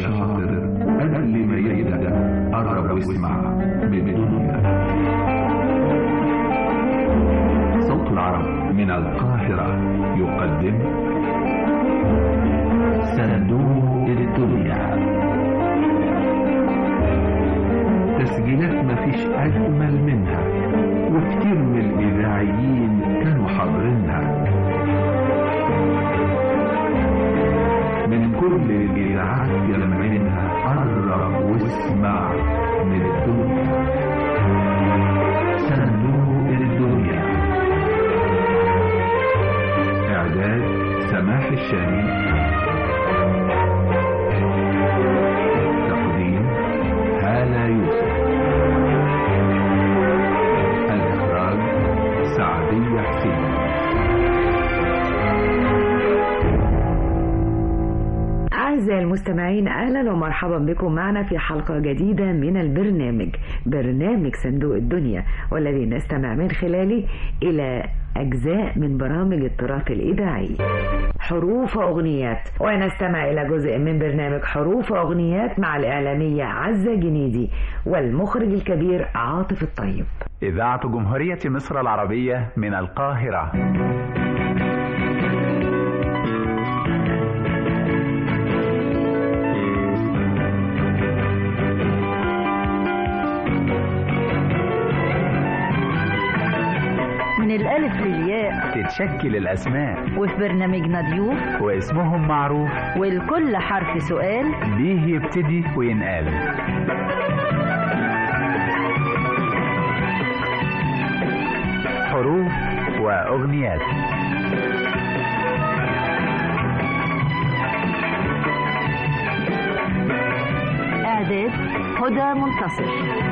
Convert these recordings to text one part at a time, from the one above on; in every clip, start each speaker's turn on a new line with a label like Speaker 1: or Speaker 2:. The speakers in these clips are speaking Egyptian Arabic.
Speaker 1: شاطر قبل ما يبدأ قرب واسمع بالدنيا صوت العرب من القاهرة يقدم صندوق الدنيا تسجيلات مفيش أجمل منها وكتير من الإذاعيين كانوا حاضرينها من كل الإذاعات يلمعينها قرب واسمع من الدنيا صندوق الدنيا إعداد سماح الشامي تقديم هالة يوسف الإخراج سعدية حسين
Speaker 2: أعزائي المستمعين أهلا ومرحبا بكم معنا في حلقة جديدة من البرنامج برنامج صندوق الدنيا والذي نستمع من خلاله إلى أجزاء من برامج التراث الإذاعي حروف وأغنيات ونستمع إلى جزء من برنامج حروف وأغنيات مع الإعلامية عزة جنيدي والمخرج الكبير عاطف الطيب
Speaker 3: إذاعة جمهورية مصر العربية من القاهرة
Speaker 4: من الألف للياء
Speaker 3: تتشكل الأسماء
Speaker 4: وفي برنامجنا ضيوف
Speaker 3: واسمهم معروف
Speaker 4: والكل حرف سؤال
Speaker 3: بيه يبتدي وينقال حروف وأغنيات
Speaker 4: إعداد هدى منتصر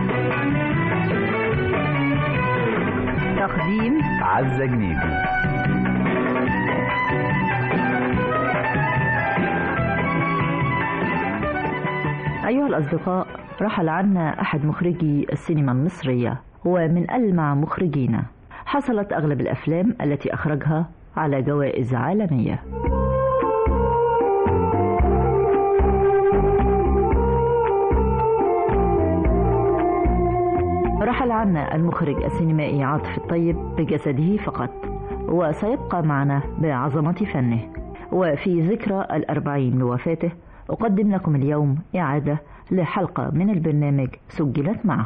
Speaker 4: تقديم
Speaker 3: عزة جنيدي
Speaker 4: أيها الأصدقاء رحل عنا أحد مخرجي السينما المصرية ومن ألمع مخرجينا حصلت أغلب الأفلام التي أخرجها على جوائز عالمية رحل عنا المخرج السينمائي عاطف الطيب بجسده فقط وسيبقى معنا بعظمة فنه وفي ذكرى الأربعين لوفاته أقدم لكم اليوم إعادة لحلقة من البرنامج سجلت معه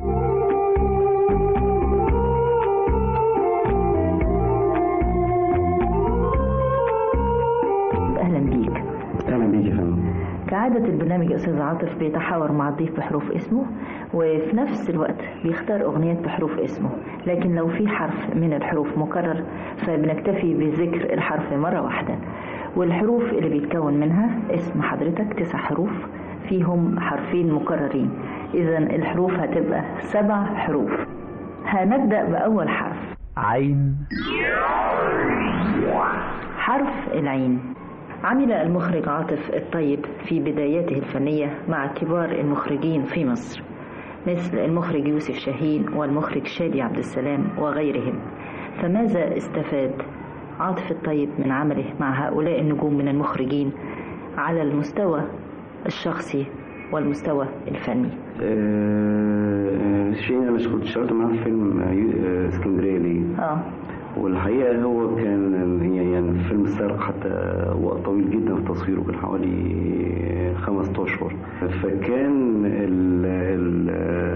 Speaker 4: أهلا بيك
Speaker 5: اهلا بيك يا فندم
Speaker 4: كعادة البرنامج يا أستاذ عاطف بيتحاور مع الضيف بحروف اسمه وفي نفس الوقت بيختار أغنيات بحروف اسمه لكن لو في حرف من الحروف مكرر فبنكتفي بذكر الحرف مرة واحدة والحروف اللي بيتكون منها اسم حضرتك تسع حروف فيهم حرفين مكررين إذا الحروف هتبقى سبع حروف هنبدأ بأول حرف
Speaker 3: عين
Speaker 4: حرف العين عمل المخرج عاطف الطيب في بداياته الفنية مع كبار المخرجين في مصر مثل المخرج يوسف شاهين والمخرج شادي عبد السلام وغيرهم فماذا استفاد عاطف الطيب من عمله مع هؤلاء النجوم من المخرجين على المستوى الشخصي والمستوى الفني
Speaker 5: آه، شيء انا مش كنت اشتغلت معاه في فيلم آه، يو- آه، اسكندريه ليه
Speaker 4: اه
Speaker 5: والحقيقه هو كان يعني يعني الفيلم استغرق حتى وقت طويل جدا في تصويره كان حوالي خمس اشهر فكان ال ال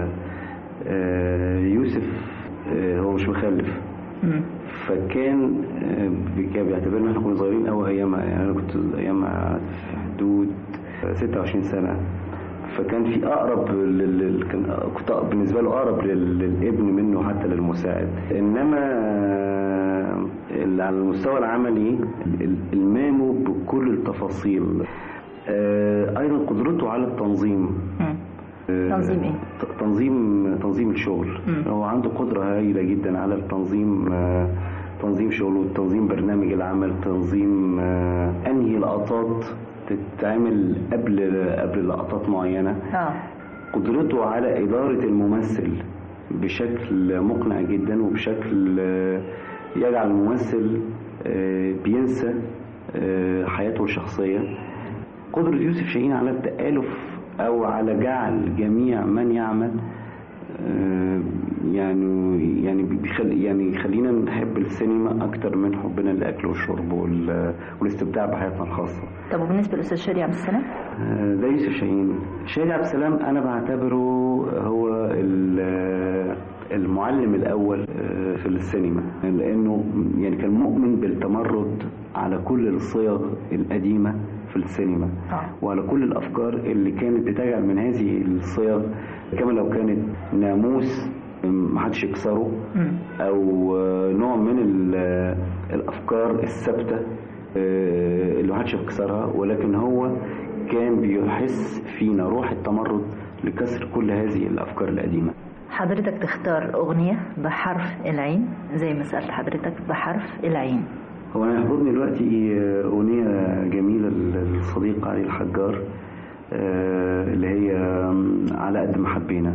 Speaker 5: آه، يوسف آه، هو مش مخلف
Speaker 4: مم.
Speaker 5: فكان آه، كان بيعتبرنا احنا كنا صغيرين قوي ايامها يعني انا كنت ايامها في حدود 26 سنه فكان في اقرب لل... لل- كان كنت بالنسبه له اقرب لل... للابن منه حتى للمساعد انما آه، اللي على المستوى العملي ال- المامه بكل التفاصيل آه، ايضا قدرته على التنظيم
Speaker 4: مم.
Speaker 5: آه،
Speaker 4: تنظيم إيه؟
Speaker 5: ت- تنظيم تنظيم الشغل
Speaker 4: مم.
Speaker 5: هو عنده قدرة هائلة جدا على التنظيم آه، تنظيم شغله تنظيم برنامج العمل تنظيم آه، انهي لقطات تتعمل قبل قبل لقطات معينة
Speaker 4: اه
Speaker 5: قدرته على إدارة الممثل بشكل مقنع جدا وبشكل آه، يجعل الممثل آه، بينسى آه، حياته الشخصية قدرة يوسف شاهين على التآلف أو على جعل جميع من يعمل آه، يعني يعني بيخلي يعني يخلينا نحب السينما أكتر من حبنا للأكل والشرب وال- والاستمتاع بحياتنا الخاصة
Speaker 4: طب وبالنسبة للأستاذ شادي عبد السلام
Speaker 5: آه، ده يوسف شاهين شادي عبد السلام انا بعتبره هو ال- المعلم الاول آه، في السينما لانه يعني كان مؤمن بالتمرد على كل الصيغ القديمه في السينما
Speaker 4: آه.
Speaker 5: وعلى كل الافكار اللي كانت بتجعل من هذه الصيغ كما لو كانت ناموس محدش يكسره
Speaker 4: مم.
Speaker 5: او آه، نوع من ال- الافكار الثابته آه، اللي محدش يكسرها ولكن هو كان بيحس فينا روح التمرد لكسر كل هذه الافكار القديمه
Speaker 4: حضرتك تختار أغنية بحرف العين زي ما سألت حضرتك بحرف العين
Speaker 5: هو انا يحضرني دلوقتي آه، اغنيه جميله للصديق علي الحجار آه، اللي هي آم، على قد ما حبينا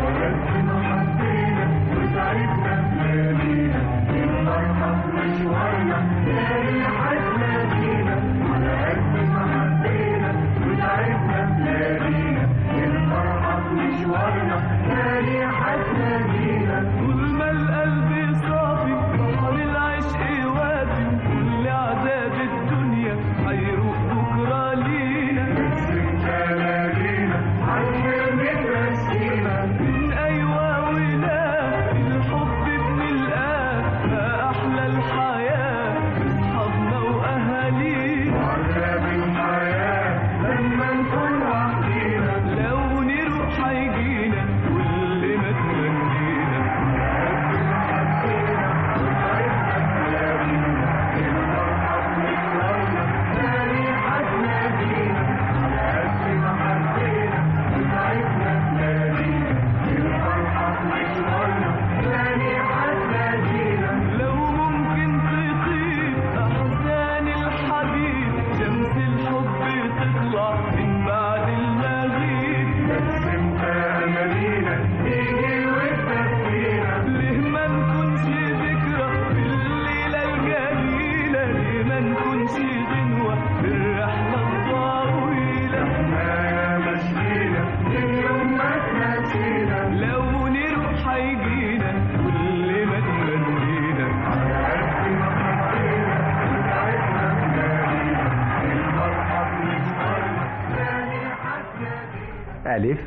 Speaker 6: طول ما القلب صافي بحر العشق وافي كل عذاب الدنيا هيروح بكرة لينا من أيوة ولا الحب بنلقاه ما أحلى الحياة أصحابنا وأهالينا لو نروح هيجينا كل ما تمنينا لو ممكن تطيب أحزان الحبيب شمس الحب تطلع من بعد المغيب بس انت أمانينا تيجي وتدفينا ليه ما نكونش ذكرى في الليلة الجميلة ليه ما نكونش غنوة في الرحلة الطويلة احنا يا مشينا من يوم ما تنسينا لو نروح هيجينا كل ما تمنينا
Speaker 3: ألف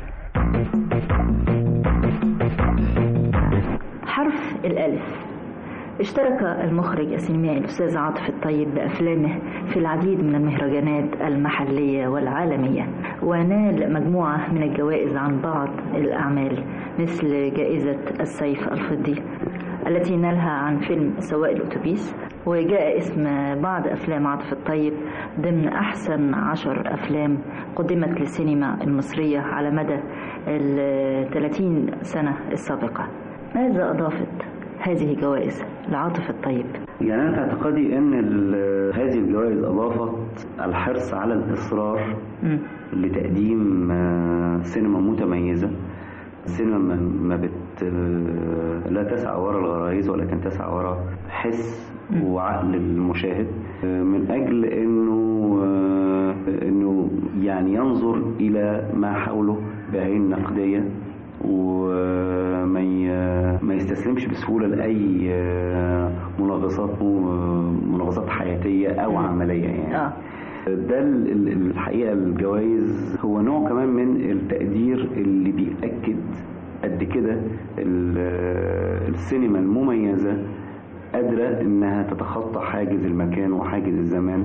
Speaker 4: حرف الألف اشترك المخرج السينمائي الأستاذ عاطف الطيب بأفلامه في العديد من المهرجانات المحلية والعالمية ونال مجموعة من الجوائز عن بعض الأعمال مثل جائزة السيف الفضي التي نالها عن فيلم سواق الأتوبيس وجاء اسم بعض أفلام عاطف الطيب ضمن أحسن عشر أفلام قدمت للسينما المصرية على مدى ال 30 سنة السابقة ماذا أضافت هذه الجوائز لعاطف الطيب؟
Speaker 5: يعني انا في اعتقادي ان ال- هذه الجوائز اضافت الحرص على الاصرار
Speaker 4: مم.
Speaker 5: لتقديم آه، سينما متميزة سينما ما- ما بت آه، لا تسعى وراء الغرائز ولكن تسعى وراء حس وعقل المشاهد آه، من اجل انه آه، انه يعني ينظر الى ما حوله بعين نقديه وما ي- ما يستسلمش بسهوله لاي آه، مناغصات مناغصات حياتيه او عمليه يعني
Speaker 4: آه.
Speaker 5: ده ال- ال- الحقيقة الجوائز هو نوع كمان من التقدير اللي بيأكد قد كده ال- السينما المميزة قادرة إنها تتخطى حاجز المكان وحاجز الزمان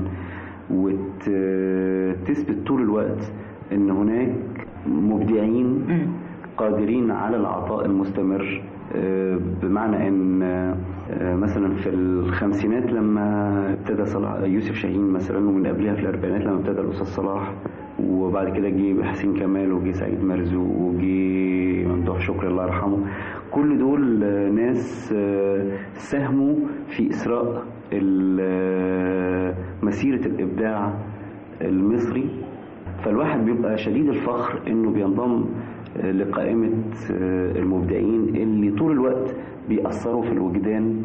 Speaker 5: وتثبت طول الوقت إن هناك مبدعين
Speaker 4: مم.
Speaker 5: قادرين على العطاء المستمر آه، بمعنى ان آه، مثلا في الخمسينات لما ابتدى صلاح يوسف شاهين مثلا ومن قبلها في الاربعينات لما ابتدى الاستاذ صلاح وبعد كده جه حسين كمال وجه سعيد مرزوق وجه ممدوح شكري الله يرحمه كل دول آه، ناس آه، ساهموا في اسراء ال- آه، مسيره الابداع المصري فالواحد بيبقى شديد الفخر انه بينضم آه، لقائمة آه، المبدعين اللي طول الوقت بيأثروا في الوجدان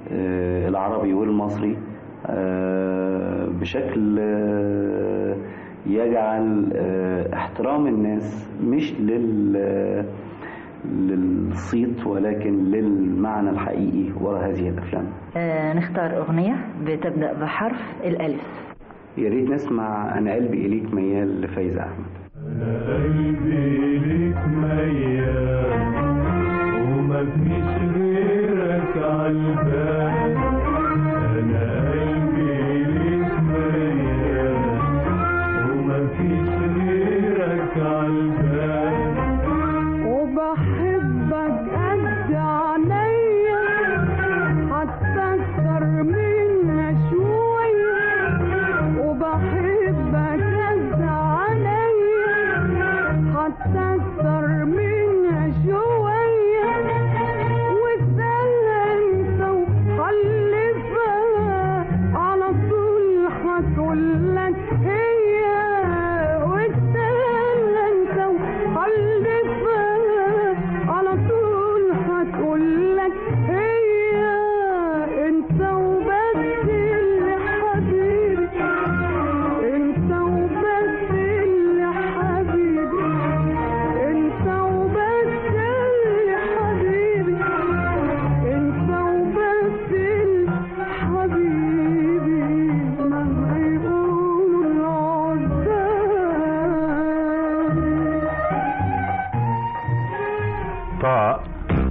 Speaker 5: آه، العربي والمصري آه، بشكل آه، يجعل آه، احترام الناس مش لل للصيت ولكن للمعنى الحقيقي وراء هذه الافلام
Speaker 4: آه، نختار أغنية بتبدأ بحرف الألف
Speaker 5: يا ريت نسمع انا قلبي اليك ميال لفايزه احمد
Speaker 6: قلبي ليك ميال ومفيش غيرك عالبال انا قلبي ليك ميال ومفيش غيرك عالبال
Speaker 7: وبحبك قد عينيا حتى اكتر منها شوية وبحبك قد عينيا حتى اكتر منها شوية وتدلى انت وحلفها على طول هتقولك هي وتدلى انت وحلفها على طول هتقولك هي انت وبس اللي حبيبي انت وبس اللي حبيبي انت وبس اللي حبيبي انت وبس اللي حبيبي مهما يقولوا العذاب
Speaker 3: طاء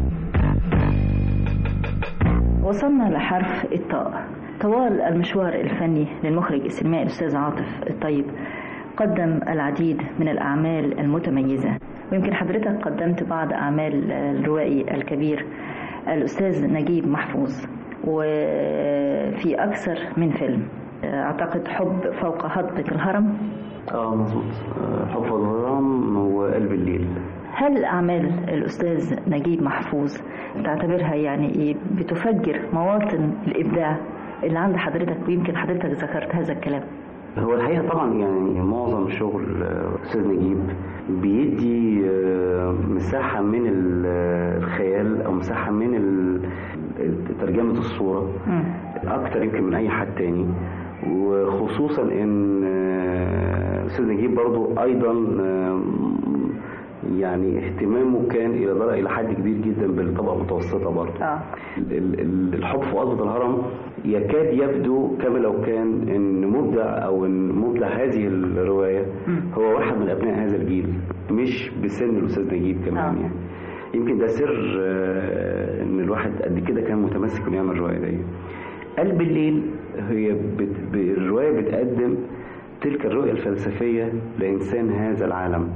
Speaker 4: وصلنا لحرف الطاء طوال المشوار الفني للمخرج السينمائي الأستاذ عاطف الطيب قدم العديد من الأعمال المتميزة ويمكن حضرتك قدمت بعض أعمال الروائي الكبير الأستاذ نجيب محفوظ وفي أكثر من فيلم أعتقد حب فوق هضبة الهرم
Speaker 5: اه مظبوط آه، حب الغرام وقلب الليل
Speaker 4: هل أعمال الأستاذ نجيب محفوظ تعتبرها يعني إيه بتفجر مواطن الإبداع اللي عند حضرتك ويمكن حضرتك ذكرت هذا الكلام
Speaker 5: هو الحقيقة طبعا يعني معظم شغل آه، أستاذ نجيب بيدي آه، مساحة من ال- آه، الخيال أو مساحة من ال- ترجمة الصورة أكتر يمكن من أي حد تاني وخصوصا إن آه، أستاذ نجيب برضو أيضا آه، يعني اهتمامه كان إلى درجة إلى حد كبير جدا بالطبقة المتوسطة برضو
Speaker 4: آه.
Speaker 5: ال- ال- الحب في قصبة الهرم يكاد يبدو كما لو كان ان مبدع او ان مبدع هذه الرواية هو واحد من ابناء هذا الجيل مش بسن الاستاذ نجيب كمان
Speaker 4: آه.
Speaker 5: يعني يمكن ده سر آه، ان الواحد قد كده كان متمسك انه يعمل الرواية دي قلب الليل هي بت... ب- الرواية بتقدم تلك الرؤية الفلسفية لإنسان هذا العالم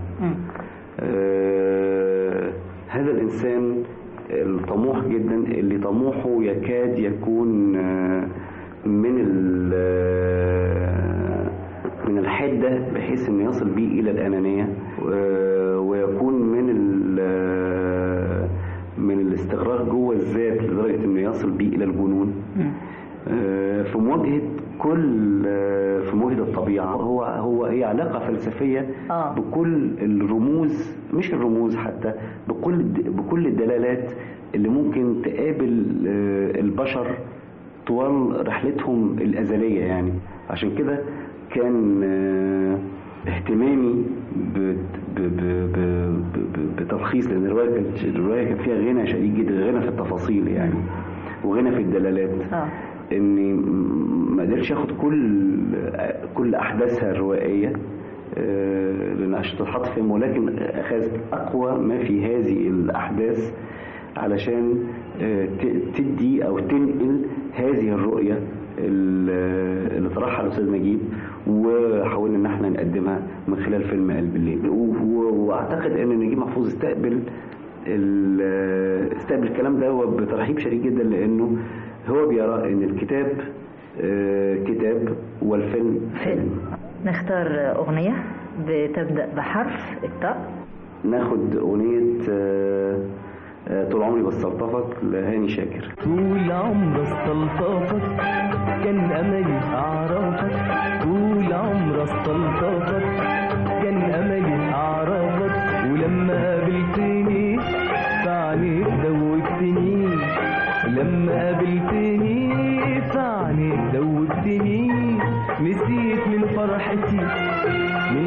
Speaker 5: آه، هذا الإنسان الطموح جدا اللي طموحه يكاد يكون آه، من ال- آه، من الحدة بحيث انه يصل به إلى الأنانية آه، ويكون من ال- آه، من الاستغراق جوه الذات لدرجة انه يصل به إلى الجنون آه، في مواجهة كل آه، في مواجهة الطبيعة هو هو هي علاقة فلسفية
Speaker 4: آه.
Speaker 5: بكل الرموز مش الرموز حتى بكل الد- بكل الدلالات اللي ممكن تقابل آه، البشر طوال رحلتهم الأزلية يعني عشان كده كان آه، اهتمامي ب- ب- ب- ب- ب- بتلخيص لان الروايه كانت الروايه كان فيها غنى شديد جدا غنى في التفاصيل يعني وغنى في الدلالات
Speaker 4: آه.
Speaker 5: اني م- ما قدرتش اخد كل كل احداثها الروائيه آه، لان عشان تتحط فيهم ولكن اخذت اقوى ما في هذه الاحداث علشان آه، ت- تدي او تنقل هذه الرؤيه ال- اللي طرحها الاستاذ نجيب وحاولنا ان احنا نقدمها من خلال فيلم قلب الليل و- و- واعتقد ان نجيب محفوظ استقبل ال- استقبل الكلام ده هو بترحيب شديد جدا لانه هو بيرى ان الكتاب آه، كتاب والفيلم فيلم
Speaker 4: نختار أغنية بتبدأ بحرف الطاء
Speaker 5: ناخد اغنيه آه، آه، طول عمري بستلطفك لهاني شاكر
Speaker 6: طول عمر استلطفك كان املي اعرفك طول عمر استلطفك كان املي اعرفك ولما قابلتني فعنيك دوبتني لما قابلتني فعنيك دوبتني نسيت من فرحتي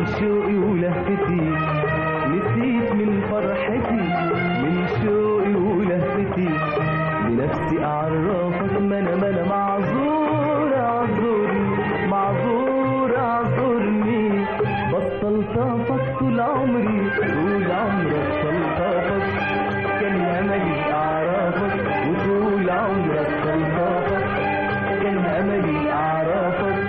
Speaker 6: من شوقي ولهفتي نسيت من فرحتي من شوقي ولهفتي بنفسي اعرفك ما انا ما انا معذور اعذرني معذور اعذرني بطلتك طول عمري طول عمرك طلتك كان املي اعرفك وطول عمرك طلتك كان املي اعرفك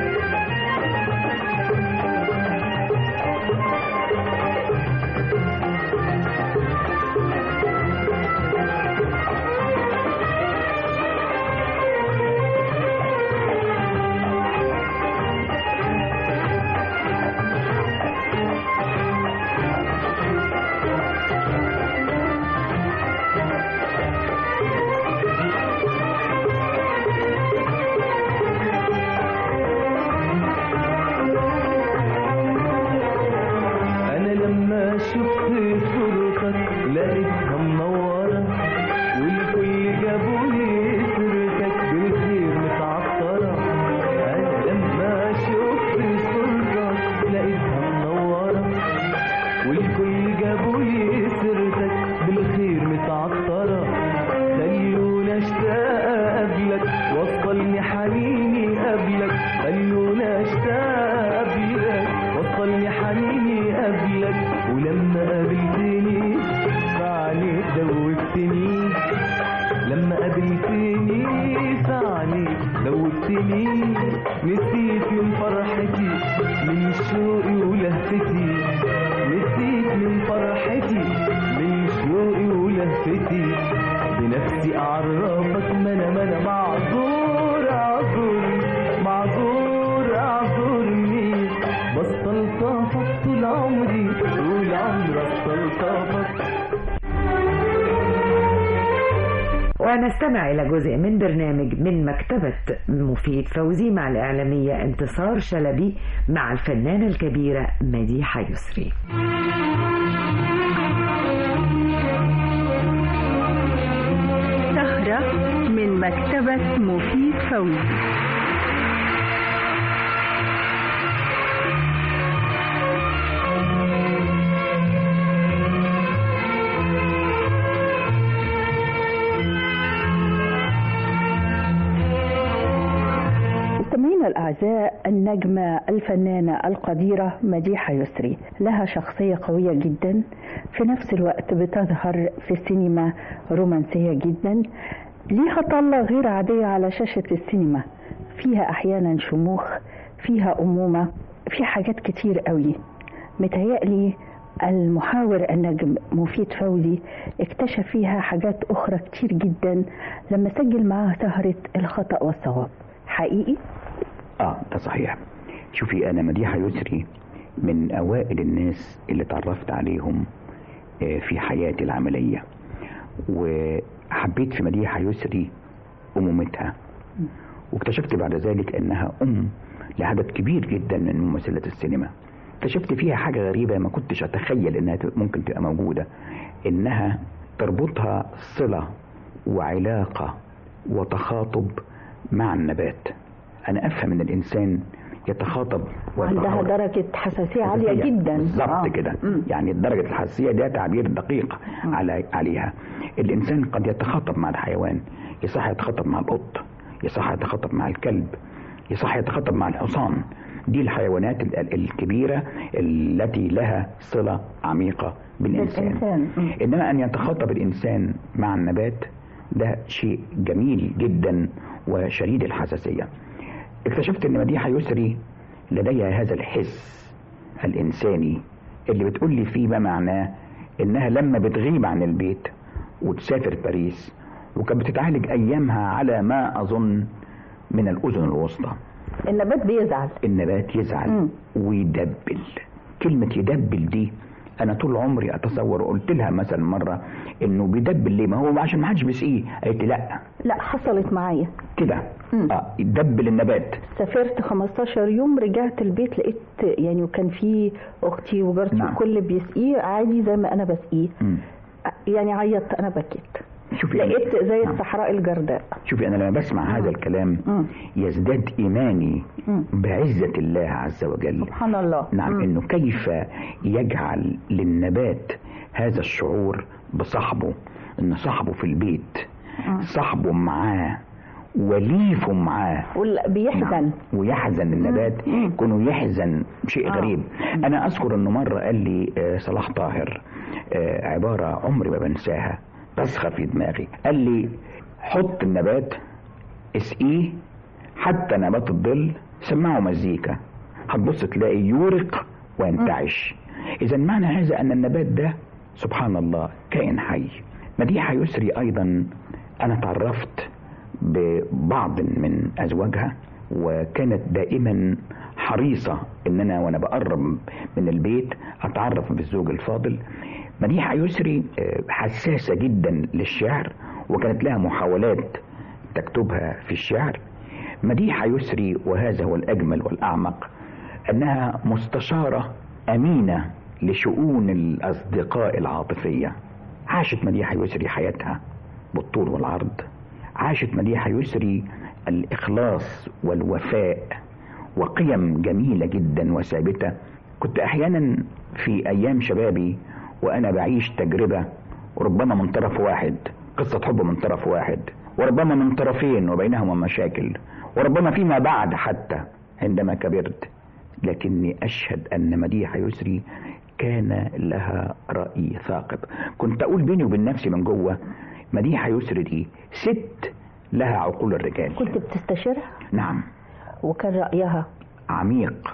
Speaker 6: انا لما شفت صورتك لقيتها منورة والكل جابوا لي سيرتك بالخير متعطرة انا لما شفت صورتك لقيتها منورة والكل جابوا لي سيرتك بالخير متعطرة خلونا اشتاق قبلك وصلني حنيني قبلك خلونا اشتاق قبلك وصلني حنيني قبلك ولما قابلتني فعليك دوبتني لما قابلتني فعليك دوبتني نسيت من فرحتي من شوقي ولهفتي نسيت من فرحتي من شوقي ولهفتي بنفسي اعرفك ما انا ما انا معذور اعذرني معذور اعذرني بطلتك طول عمري طول عمرك بطلتك
Speaker 2: ونستمع إلى جزء من برنامج من مكتبة مفيد فوزي مع الإعلامية انتصار شلبي مع الفنانة الكبيرة مديحة يسري
Speaker 8: سهرة من مكتبة مفيد فوزي
Speaker 9: مستمعينا الأعزاء النجمة الفنانة القديرة مديحة يسري لها شخصية قوية جدا في نفس الوقت بتظهر في السينما رومانسية جدا ليها طلة غير عادية على شاشة السينما فيها أحيانا شموخ فيها أمومة في حاجات كتير قوي متهيألي المحاور النجم مفيد فوزي اكتشف فيها حاجات أخرى كتير جدا لما سجل معاها سهرة الخطأ والصواب حقيقي
Speaker 10: اه ده صحيح شوفي انا مديحه يسري من اوائل الناس اللي اتعرفت عليهم آه، في حياتي العمليه وحبيت في مديحه يسري امومتها واكتشفت بعد ذلك انها ام لعدد كبير جدا من ممثلات السينما اكتشفت فيها حاجه غريبه ما كنتش اتخيل انها تبقى- ممكن تبقى موجوده انها تربطها صله وعلاقه وتخاطب مع النبات انا افهم ان الانسان يتخاطب
Speaker 9: وعندها
Speaker 10: ويتخاطب
Speaker 9: درجة حساسية عالية
Speaker 10: حساسية.
Speaker 9: جدا
Speaker 10: بالظبط
Speaker 9: آه.
Speaker 10: كده
Speaker 9: مم.
Speaker 10: يعني درجة الحساسية ده تعبير دقيق على عليها الإنسان قد يتخاطب مع الحيوان يصح يتخاطب مع القط يصح يتخاطب مع الكلب يصح يتخاطب مع الحصان دي الحيوانات ال- ال- الكبيرة التي لها صلة عميقة بالإنسان
Speaker 9: بالإنسان. مم.
Speaker 10: إنما أن يتخاطب الإنسان مع النبات ده شيء جميل جدا وشديد الحساسية اكتشفت ان مديحة يسري لديها هذا الحس الانساني اللي بتقول لي فيه ما معناه انها لما بتغيب عن البيت وتسافر باريس وكانت بتتعالج ايامها على ما اظن من الاذن الوسطى
Speaker 9: النبات بيزعل
Speaker 10: النبات يزعل
Speaker 9: مم.
Speaker 10: ويدبل كلمة يدبل دي أنا طول عمري أتصور قلت لها مثلا مرة إنه بيدبل ليه؟ ما هو عشان ما حدش بيسقيه، قالت لي لا
Speaker 9: لا حصلت معايا
Speaker 10: كده
Speaker 9: مم.
Speaker 10: اه يدبل النبات
Speaker 9: سافرت 15 يوم رجعت البيت لقيت يعني وكان في اختي وجارتي
Speaker 10: نعم.
Speaker 9: الكل بيسقيه عادي زي ما انا بسقيه
Speaker 10: مم.
Speaker 9: يعني عيطت انا بكيت
Speaker 10: شوفي
Speaker 9: لقيت زي
Speaker 10: نعم.
Speaker 9: الصحراء الجرداء
Speaker 10: شوفي انا لما بسمع هذا الكلام
Speaker 9: مم.
Speaker 10: يزداد ايماني
Speaker 9: مم.
Speaker 10: بعزه الله عز وجل
Speaker 9: سبحان الله
Speaker 10: نعم
Speaker 9: مم.
Speaker 10: انه كيف يجعل للنبات هذا الشعور بصاحبه ان صاحبه في البيت
Speaker 9: مم.
Speaker 10: صاحبه معاه وليفه معاه
Speaker 9: ولا بيحزن
Speaker 10: نعم. ويحزن النبات
Speaker 9: مم.
Speaker 10: كونه يحزن شيء
Speaker 9: آه.
Speaker 10: غريب انا اذكر انه مره قال لي آه، صلاح طاهر آه، عباره عمري ما بنساها راسخه في دماغي قال لي حط النبات اسقيه حتى نبات الظل سمعه مزيكا هتبص تلاقي يورق وينتعش اذا معنى هذا ان النبات ده سبحان الله كائن حي مديحه يسري ايضا انا تعرفت ببعض من ازواجها وكانت دائما حريصه ان انا وانا بقرب من البيت اتعرف بالزوج الفاضل مديحه يسري آه، حساسه جدا للشعر وكانت لها محاولات تكتبها في الشعر مديحه يسري وهذا هو الاجمل والاعمق انها مستشاره امينه لشؤون الاصدقاء العاطفيه عاشت مديحه يسري حياتها بالطول والعرض عاشت مديحه يسري الاخلاص والوفاء وقيم جميله جدا وثابته كنت احيانا في ايام شبابي وانا بعيش تجربه ربما من طرف واحد قصه حب من طرف واحد وربما من طرفين وبينهما مشاكل وربما فيما بعد حتى عندما كبرت لكني اشهد ان مديحه يسري كان لها راي ثاقب كنت اقول بيني وبين نفسي من جوه مديحه يسري دي ست لها عقول الرجال
Speaker 9: كنت بتستشيرها
Speaker 10: نعم
Speaker 9: وكان رأيها
Speaker 10: عميق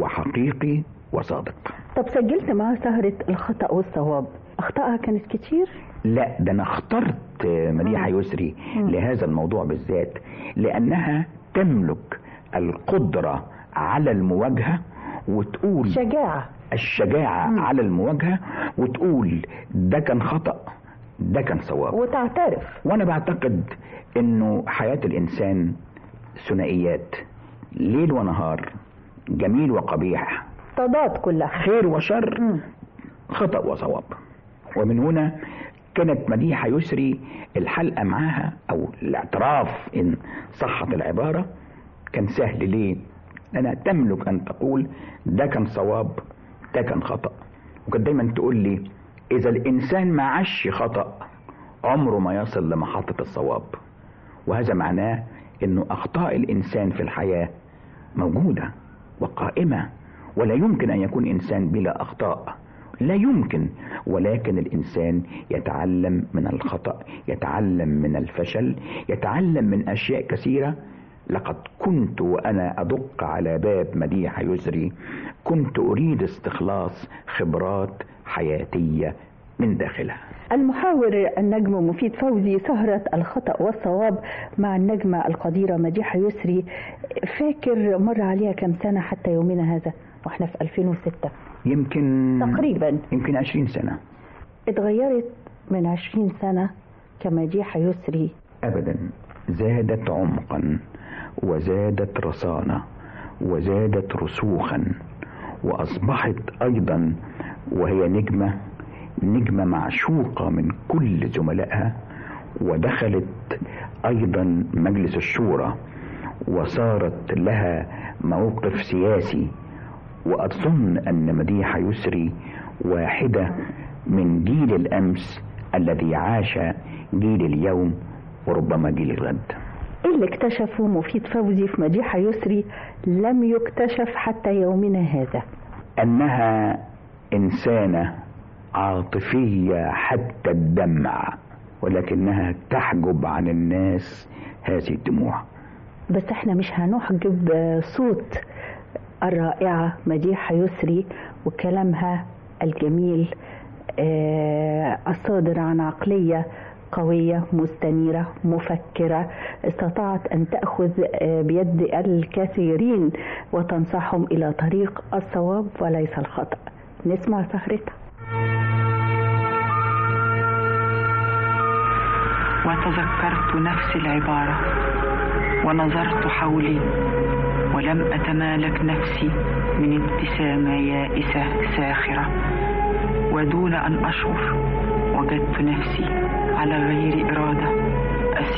Speaker 10: وحقيقي وصادق
Speaker 9: طب سجلت معاها سهرة الخطأ والصواب أخطائها كانت كتير
Speaker 10: لا ده انا اخترت مديحه يسري لهذا الموضوع بالذات لانها تملك القدره على المواجهه وتقول
Speaker 9: شجاعة
Speaker 10: الشجاعه على المواجهه وتقول ده كان خطا ده كان صواب
Speaker 9: وتعترف
Speaker 10: وانا بعتقد انه حياه الانسان ثنائيات ليل ونهار جميل وقبيح
Speaker 9: تضاد كلها
Speaker 10: خير وشر خطأ وصواب ومن هنا كانت مديحة يسري الحلقة معاها أو الاعتراف إن صحت العبارة كان سهل ليه؟ لأنها تملك أن تقول ده كان صواب ده كان خطأ وكانت دايما تقول لي إذا الإنسان ما عاش خطأ عمره ما يصل لمحطة الصواب وهذا معناه إنه أخطاء الإنسان في الحياة موجودة وقائمة ولا يمكن أن يكون إنسان بلا أخطاء لا يمكن ولكن الإنسان يتعلم من الخطأ يتعلم من الفشل يتعلم من أشياء كثيرة لقد كنت وأنا أدق على باب مديحة يسري كنت أريد استخلاص خبرات حياتية من داخلها
Speaker 9: المحاور النجم مفيد فوزي سهرة الخطأ والصواب مع النجمة القديرة مديحة يسري فاكر مر عليها كم سنة حتى يومنا هذا واحنا في 2006
Speaker 10: يمكن
Speaker 9: تقريبا
Speaker 10: يمكن عشرين سنة
Speaker 9: اتغيرت من 20 سنة كمديحة يسري
Speaker 10: أبدا زادت عمقا وزادت رصانة وزادت رسوخا وأصبحت أيضا وهي نجمة نجمة معشوقة من كل زملائها ودخلت أيضا مجلس الشورى وصارت لها موقف سياسي وأظن أن مديحة يسري واحدة من جيل الأمس الذي عاش جيل اليوم وربما جيل الغد
Speaker 9: إيه اللي اكتشفه مفيد فوزي في مديحة يسري لم يكتشف حتى يومنا هذا
Speaker 10: أنها إنسانة عاطفية حتى الدمع ولكنها تحجب عن الناس هذه الدموع
Speaker 9: بس احنا مش هنحجب صوت الرائعة مديحة يسري وكلامها الجميل آه، الصادر عن عقلية قوية مستنيرة مفكرة استطاعت أن تأخذ آه، بيد الكثيرين وتنصحهم إلى طريق الصواب وليس الخطأ نسمع سهرتها
Speaker 11: وتذكرت نفس العبارة ونظرت حولي ولم أتمالك نفسي من ابتسامة يائسة ساخرة ودون أن أشعر وجدت نفسي على غير إرادة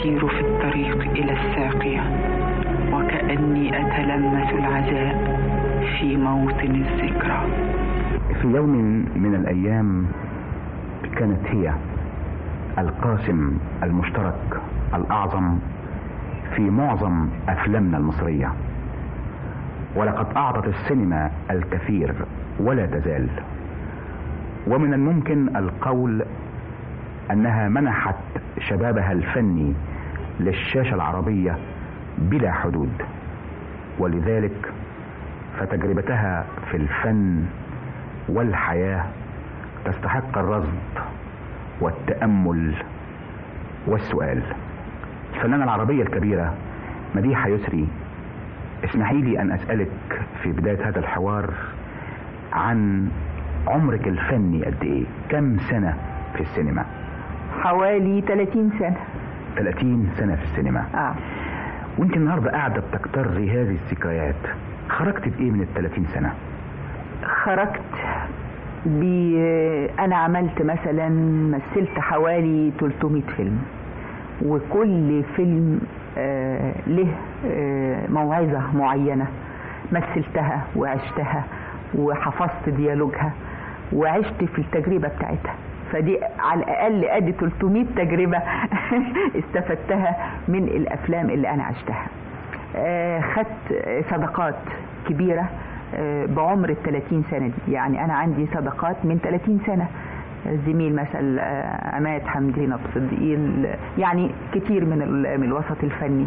Speaker 11: أسير في الطريق إلى الساقية وكأني أتلمس العزاء في موطن الذكرى
Speaker 10: في يوم من الأيام كانت هي القاسم المشترك الأعظم في معظم أفلامنا المصرية ولقد أعطت السينما الكثير ولا تزال ومن الممكن القول أنها منحت شبابها الفني للشاشة العربية بلا حدود ولذلك فتجربتها في الفن والحياة تستحق الرصد والتأمل والسؤال الفنانة العربية الكبيرة مديحة يسري اسمحي لي أن أسألك في بداية هذا الحوار عن عمرك الفني قد إيه كم سنة في السينما
Speaker 9: حوالي 30 سنة
Speaker 10: 30 سنة في السينما
Speaker 9: آه.
Speaker 10: وانت النهاردة قاعدة بتكتري هذه الذكريات خرجت بإيه من ال 30 سنة
Speaker 9: خرجت ب انا عملت مثلا مثلت حوالي 300 فيلم وكل فيلم آه له آه موعظة معينة مثلتها وعشتها وحفظت ديالوجها وعشت في التجربة بتاعتها فدي على الأقل أدي 300 تجربة استفدتها من الأفلام اللي أنا عشتها آه خدت صداقات كبيرة بعمر ال 30 سنة دي يعني أنا عندي صداقات من 30 سنة زميل مثلا عماد حمدي نبض صديقين يعني كتير من من الوسط الفني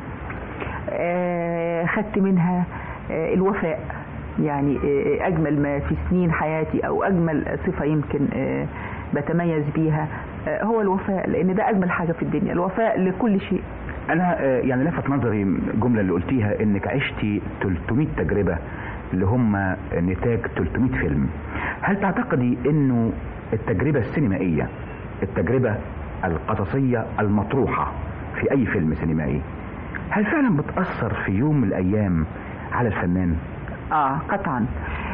Speaker 9: خدت منها الوفاء يعني أجمل ما في سنين حياتي أو أجمل صفة يمكن بتميز بيها هو الوفاء لأن ده أجمل حاجة في الدنيا الوفاء لكل شيء
Speaker 10: أنا يعني لفت نظري الجملة اللي قلتيها إنك عشتي 300 تجربة اللي هم نتاج 300 فيلم هل تعتقدي انه التجربة السينمائية التجربة القصصية المطروحة في اي فيلم سينمائي هل فعلا بتأثر في يوم من الايام على الفنان
Speaker 9: اه قطعا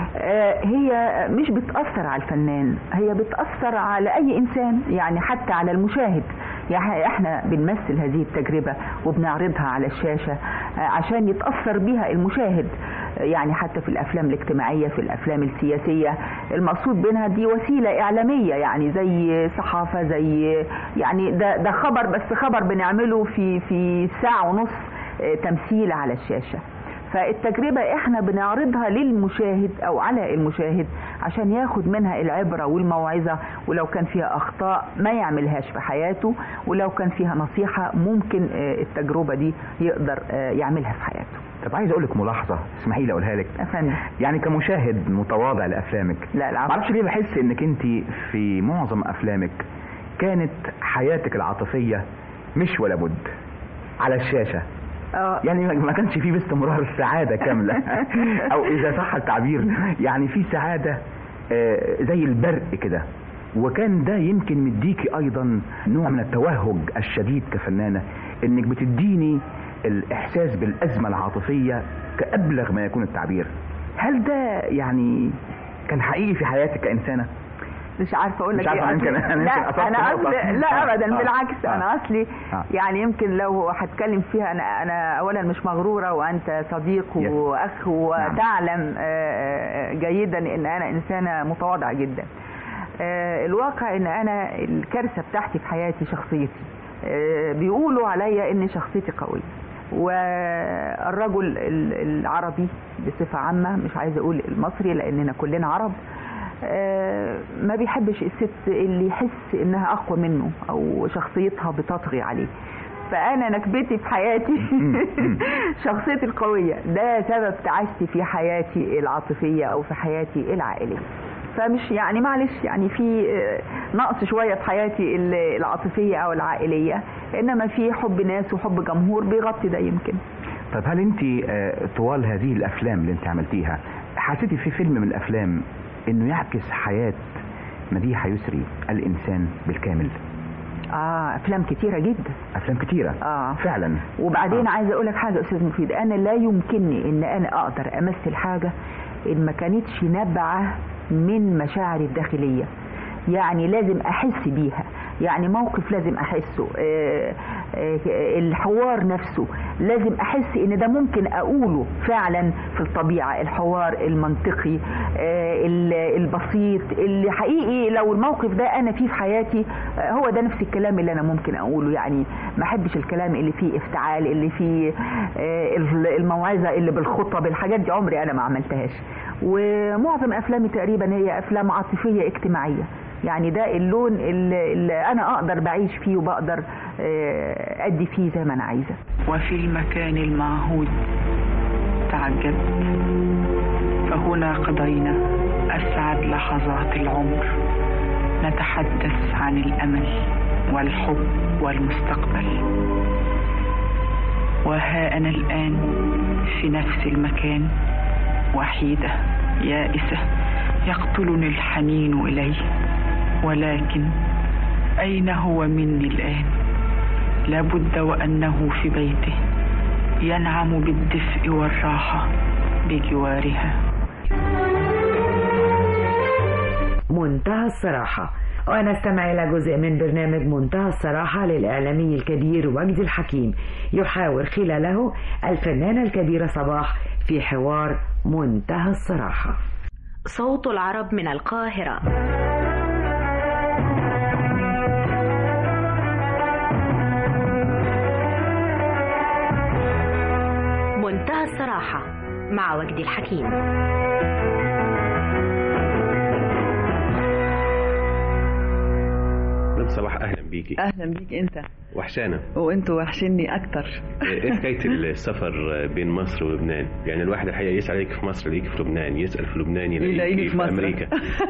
Speaker 9: آه هي مش بتأثر على الفنان هي بتأثر على اي انسان يعني حتى على المشاهد يعني احنا بنمثل هذه التجربة وبنعرضها على الشاشة آه عشان يتأثر بها المشاهد يعني حتى في الافلام الاجتماعيه في الافلام السياسيه المقصود بينها دي وسيله اعلاميه يعني زي صحافه زي يعني ده ده خبر بس خبر بنعمله في في ساعه ونص تمثيل على الشاشه فالتجربة احنا بنعرضها للمشاهد او على المشاهد عشان ياخد منها العبرة والموعظة ولو كان فيها اخطاء ما يعملهاش في حياته ولو كان فيها نصيحة ممكن التجربة دي يقدر يعملها في حياته
Speaker 10: طب عايز اقول لك ملاحظه اسمحي لي اقولها لك
Speaker 9: افندم
Speaker 10: يعني كمشاهد متواضع لافلامك
Speaker 9: لا لا
Speaker 10: معرفش ليه بحس انك انت في معظم افلامك كانت حياتك العاطفيه مش ولا بد على الشاشه
Speaker 9: اه
Speaker 10: يعني ما كانش فيه باستمرار سعاده كامله او اذا صح التعبير يعني في سعاده آه زي البرق كده وكان ده يمكن مديكي ايضا نوع من التوهج الشديد كفنانه انك بتديني الاحساس بالازمه العاطفيه كابلغ ما يكون التعبير هل ده يعني كان حقيقي في حياتك كانسانه
Speaker 9: مش عارفه اقول لك
Speaker 10: مش عارفة
Speaker 9: ايه
Speaker 10: يمكن- أنا يمكن
Speaker 9: لا
Speaker 10: أصبت
Speaker 9: انا
Speaker 10: نقطة.
Speaker 9: أصلي لا
Speaker 10: آه.
Speaker 9: ابدا
Speaker 10: آه.
Speaker 9: بالعكس
Speaker 10: آه.
Speaker 9: انا اصلي
Speaker 10: آه.
Speaker 9: يعني يمكن لو هتكلم فيها انا انا اولا مش مغروره وانت صديق
Speaker 10: Yes.
Speaker 9: واخ وتعلم آه، جيدا ان انا انسانه متواضعه جدا آه، الواقع ان انا الكارثه بتاعتي في حياتي شخصيتي آه، بيقولوا عليا ان شخصيتي قويه والرجل ال- العربي بصفه عامه مش عايزه اقول المصري لاننا كلنا عرب آه، ما بيحبش الست اللي يحس انها اقوى منه او شخصيتها بتطغي عليه فانا نكبتي في حياتي شخصيتي القويه ده سبب تعاستي في حياتي العاطفيه او في حياتي العائليه فمش يعني معلش يعني في آه، نقص شويه في حياتي ال- العاطفيه او العائليه انما في حب ناس وحب جمهور بيغطي ده يمكن
Speaker 10: طب هل انت آه، طوال هذه الافلام اللي انت عملتيها حسيتي في فيلم من الافلام انه يعكس حياه مديحه يسري الانسان بالكامل
Speaker 9: اه افلام كتيره جدا
Speaker 10: افلام كتيره
Speaker 9: اه
Speaker 10: فعلا
Speaker 9: وبعدين
Speaker 10: آه.
Speaker 9: عايزه اقول لك حاجه استاذ مفيد انا لا يمكنني ان انا اقدر امثل حاجه ان ما كانتش نابعه من مشاعري الداخليه يعني لازم احس بيها
Speaker 12: يعني موقف لازم احسه آه، آه، الحوار نفسه لازم احس ان ده ممكن اقوله فعلا في الطبيعه الحوار المنطقي آه، ال- البسيط اللي حقيقي لو الموقف ده انا فيه في حياتي آه، هو ده نفس الكلام اللي انا ممكن اقوله يعني ما احبش الكلام اللي فيه افتعال اللي فيه آه، الموعظه اللي بالخطب الحاجات دي عمري انا ما عملتهاش ومعظم افلامي تقريبا هي افلام عاطفيه اجتماعيه يعني ده اللون اللي, اللي انا اقدر بعيش فيه وبقدر آه، ادي فيه زي ما انا عايزه
Speaker 11: وفي المكان المعهود تعجبت فهنا قضينا أسعد لحظات العمر نتحدث عن الأمل والحب والمستقبل وها أنا الآن في نفس المكان وحيدة يائسة يقتلني الحنين إليه ولكن أين هو مني الآن لابد وأنه في بيته ينعم بالدفء والراحة بجوارها
Speaker 2: منتهى الصراحة ونستمع إلى جزء من برنامج منتهى الصراحة للإعلامي الكبير وجدي الحكيم يحاور خلاله الفنانة الكبيرة صباح في حوار منتهى الصراحة
Speaker 13: صوت العرب من القاهرة منتهى الصراحة مع وجدي الحكيم
Speaker 14: مدام صباح اهلا بيكي
Speaker 15: اهلا بيك انت
Speaker 14: وحشانه
Speaker 15: وانتوا وحشني اكتر
Speaker 14: ايه حكايه السفر بين مصر ولبنان يعني الواحد الحقيقه يسال عليك في مصر يلاقيك في لبنان يسال في لبنان
Speaker 15: يلاقيني
Speaker 14: يلاقيك
Speaker 15: في
Speaker 14: في
Speaker 15: مصر.
Speaker 14: امريكا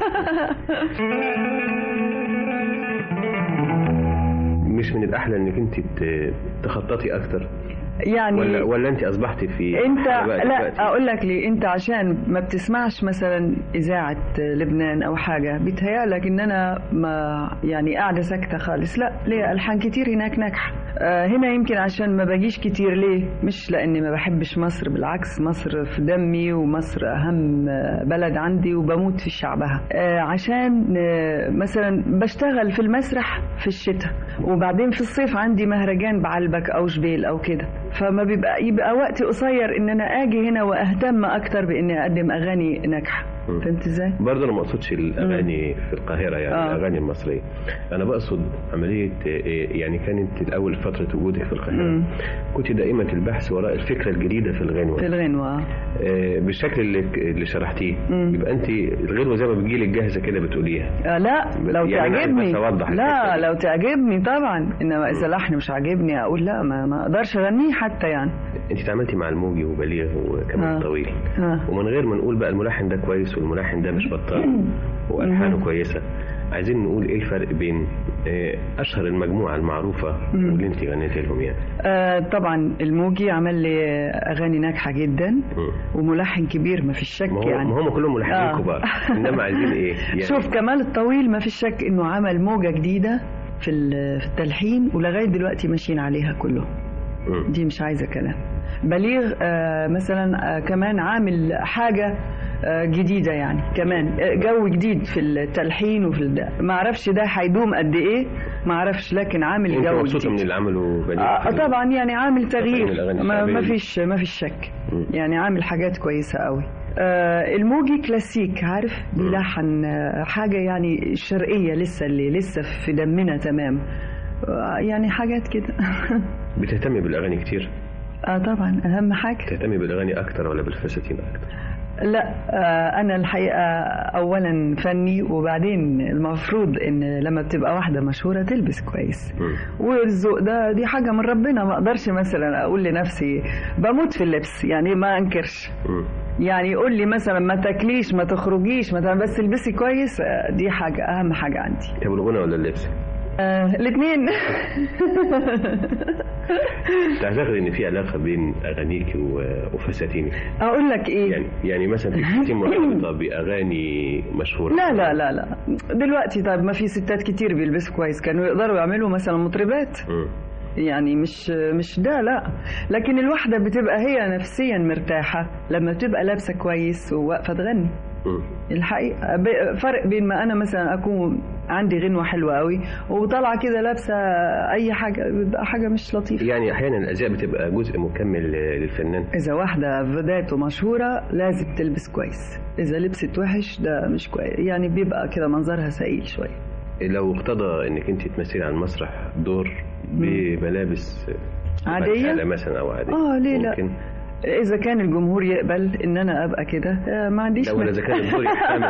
Speaker 14: مش من الاحلى انك انت ت- تخططي اكتر
Speaker 15: يعني
Speaker 14: ولا ولا انت اصبحتي في
Speaker 15: انت
Speaker 14: حالة بقى
Speaker 15: لا
Speaker 14: دلوقتي؟
Speaker 15: اقول لك ليه انت عشان ما بتسمعش مثلا اذاعه لبنان او حاجه بيتهيألك ان انا ما يعني قاعده ساكته خالص لا ليه الحان كتير هناك ناجحه آه هنا يمكن عشان ما باجيش كتير ليه مش لاني ما بحبش مصر بالعكس مصر في دمي ومصر اهم آه، بلد عندي وبموت في شعبها آه عشان آه مثلا بشتغل في المسرح في الشتاء وبعدين في الصيف عندي مهرجان بعلبك او جبيل او كده فما بيبقى يبقى وقتي قصير ان انا اجي هنا واهتم اكتر باني اقدم اغاني ناجحه فهمت ازاي؟
Speaker 14: برضه انا ما اقصدش الاغاني في القاهره يعني
Speaker 15: آه.
Speaker 14: الاغاني المصريه انا بقصد عمليه إيه، يعني كانت الاول فتره وجودك في القاهره
Speaker 15: مم.
Speaker 14: كنت دائما البحث وراء الفكره الجديده في الغنوه
Speaker 15: في الغنوه
Speaker 14: آه، بالشكل اللي اللي شرحتيه يبقى انت الغنوه زي ما بتجيلك جاهزه كده بتقوليها
Speaker 15: آه لا لو
Speaker 14: يعني أنا عايز
Speaker 15: تعجبني
Speaker 14: بس أوضح
Speaker 15: لا لو تعجبني طبعا انما اذا لحن مش عاجبني اقول لا ما, ما اقدرش اغنيه حتى يعني
Speaker 14: انت اتعاملتي مع الموجي وبليغ وكمان
Speaker 15: آه.
Speaker 14: طويل
Speaker 15: ها.
Speaker 14: ومن غير ما نقول بقى الملحن ده كويس والملحن ده مش بطال والحانه كويسه عايزين نقول ايه الفرق بين آه، اشهر المجموعه المعروفه
Speaker 15: مم.
Speaker 14: واللي انت غنيتي لهم يعني
Speaker 15: آه طبعا الموجي عمل لي اغاني ناجحه جدا وملحن كبير ما فيش شك
Speaker 14: ما هو
Speaker 15: يعني
Speaker 14: ما هم كلهم ملحنين
Speaker 15: آه.
Speaker 14: كبار انما عايزين ايه يعني
Speaker 15: شوف كمال الطويل ما فيش شك انه عمل موجه جديده في ال- في التلحين ولغايه دلوقتي ماشيين عليها كلهم دي مش عايزه كلام بليغ آه مثلا آه كمان عامل حاجه آه جديده يعني كمان آه جو جديد في التلحين وفي الد... ما اعرفش ده هيدوم قد ايه ما اعرفش لكن عامل
Speaker 14: انت
Speaker 15: جو
Speaker 14: مبسوطه
Speaker 15: جديد
Speaker 14: من اللي عمله بليغ
Speaker 15: آه طبعا يعني عامل تغيير
Speaker 14: الأغاني
Speaker 15: ما,
Speaker 14: الشعبية
Speaker 15: ما
Speaker 14: دي.
Speaker 15: فيش ما فيش شك يعني عامل حاجات كويسه قوي آه الموجي كلاسيك عارف بيلحن آه حاجه يعني شرقيه لسه اللي لسه في دمنا تمام آه يعني حاجات كده
Speaker 14: بتهتمي بالاغاني كتير
Speaker 15: اه طبعا اهم حاجه
Speaker 14: تهتمي بالاغاني اكتر ولا بالفساتين اكتر
Speaker 15: لا آه انا الحقيقه اولا فني وبعدين المفروض ان لما بتبقى واحده مشهوره تلبس كويس والذوق ده دي حاجه من ربنا ما اقدرش مثلا اقول لنفسي بموت في اللبس يعني ما انكرش يعني يقول لي مثلا ما تاكليش ما تخرجيش ما تعمل- بس البسي كويس آه، دي حاجه اهم حاجه عندي
Speaker 14: طب الغنى ولا اللبس؟
Speaker 15: آه الاثنين
Speaker 14: تعتقد ان في علاقه بين اغانيك و- وفساتينك؟
Speaker 15: اقول لك ايه
Speaker 14: يعني يعني مثلا الفساتين مرتبطه باغاني مشهوره
Speaker 15: لا لا لا لا دلوقتي طيب ما في ستات كتير بيلبسوا كويس كانوا يقدروا يعملوا مثلا مطربات
Speaker 14: مم.
Speaker 15: يعني مش مش ده لا لكن الواحدة بتبقى هي نفسيا مرتاحة لما بتبقى لابسة كويس وواقفة تغني
Speaker 14: مم.
Speaker 15: الحقيقة ب- فرق بين ما أنا مثلا أكون عندي غنوه حلوه قوي وطالعه كده لابسه اي حاجه بيبقى حاجه مش لطيفه
Speaker 14: يعني احيانا الازياء بتبقى جزء مكمل للفنان
Speaker 15: اذا واحده ذات ومشهوره لازم تلبس كويس اذا لبست وحش ده مش كويس يعني بيبقى كده منظرها سئيل شويه
Speaker 14: لو اقتضى انك انت تمثلي على المسرح دور بملابس
Speaker 15: عادية؟
Speaker 14: على مثلا او عاديه
Speaker 15: اه ليه لا
Speaker 14: ممكن
Speaker 15: اذا كان الجمهور يقبل ان انا ابقى كده آه، ما عنديش
Speaker 14: لا، ولا إذا كان الدور يحتمل.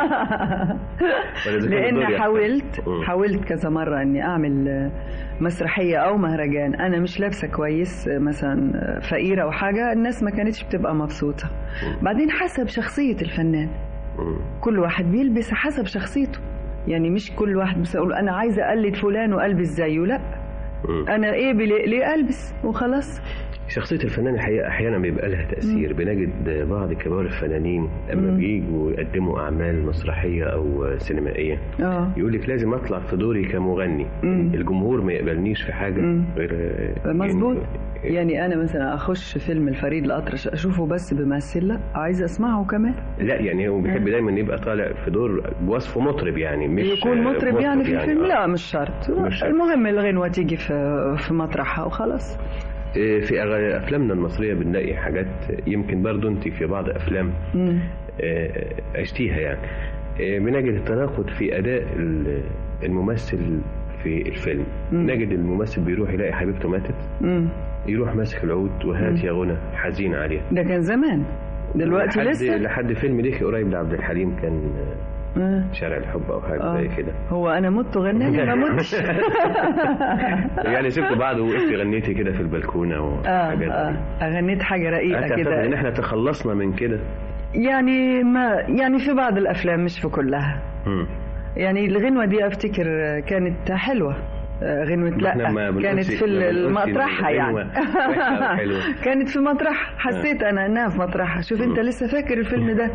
Speaker 14: ولا إذا كان
Speaker 15: لان
Speaker 14: الدور يحتمل.
Speaker 15: حاولت
Speaker 14: مم.
Speaker 15: حاولت كذا مره اني اعمل آه، مسرحيه او مهرجان انا مش لابسه كويس آه، مثلا آه، فقيره او حاجه الناس ما كانتش بتبقى مبسوطه بعدين حسب شخصيه الفنان كل واحد بيلبس حسب شخصيته يعني مش كل واحد بس اقول انا عايزه اقلد فلان والبس زيه لا انا ايه بلي- ليه البس وخلاص
Speaker 14: شخصية الفنان الحقيقة أحيانا بيبقى لها تأثير بنجد بعض كبار الفنانين لما
Speaker 15: مم.
Speaker 14: بييجوا يقدموا أعمال مسرحية أو سينمائية
Speaker 15: اه
Speaker 14: يقول لك لازم أطلع في دوري كمغني
Speaker 15: مم.
Speaker 14: الجمهور ما يقبلنيش في حاجة
Speaker 15: مم.
Speaker 14: غير
Speaker 15: مظبوط يعني انا مثلا اخش فيلم الفريد الاطرش اشوفه بس بمثل لا عايزه اسمعه كمان
Speaker 14: لا يعني هو بيحب دايما يبقى طالع في دور بوصفه مطرب يعني مش
Speaker 15: يكون مطرب
Speaker 14: بوصفه
Speaker 15: يعني في الفيلم
Speaker 14: آه.
Speaker 15: لا مش شرط
Speaker 14: مش شرط.
Speaker 15: المهم الغنوه تيجي في في مطرحها وخلاص
Speaker 14: إيه، في أغ- أفلامنا المصرية بنلاقي حاجات يمكن برضو أنت في بعض أفلام
Speaker 15: مم.
Speaker 14: آه، عشتيها يعني آه، بنجد التناقض في أداء ال- الممثل في الفيلم
Speaker 15: مم.
Speaker 14: نجد الممثل بيروح يلاقي حبيبته ماتت
Speaker 15: مم.
Speaker 14: يروح ماسك العود وهات يا غنى حزين عليها
Speaker 15: ده كان زمان دلوقتي
Speaker 14: لحد
Speaker 15: لسه
Speaker 14: لحد فيلم ليكي قريب لعبد الحليم كان آه،
Speaker 15: آه.
Speaker 14: شارع الحب أو حاجة
Speaker 15: آه.
Speaker 14: زي كده
Speaker 15: هو انا مت غناني ما متش
Speaker 14: يعني سبت بعض ووقفتي غنيتي كده في البلكونة
Speaker 15: اه
Speaker 14: وحاجات
Speaker 15: اه اغنيت حاجه رقيقه
Speaker 14: أنت
Speaker 15: كده
Speaker 14: إن إحنا تخلصنا من كده
Speaker 15: يعني ما يعني في بعض الافلام مش في كلها
Speaker 14: مم.
Speaker 15: يعني الغنوه دي افتكر كانت حلوه آه، غنوة
Speaker 14: ما إحنا ما
Speaker 15: لا
Speaker 14: بنقولش-
Speaker 15: كانت في
Speaker 14: ما بنقولش إن
Speaker 15: المطرحها يعني
Speaker 14: الغنوة وحشة أو حلوة.
Speaker 15: كانت في مطرح حسيت انا انها في مطرحها شوف انت لسه فاكر الفيلم ده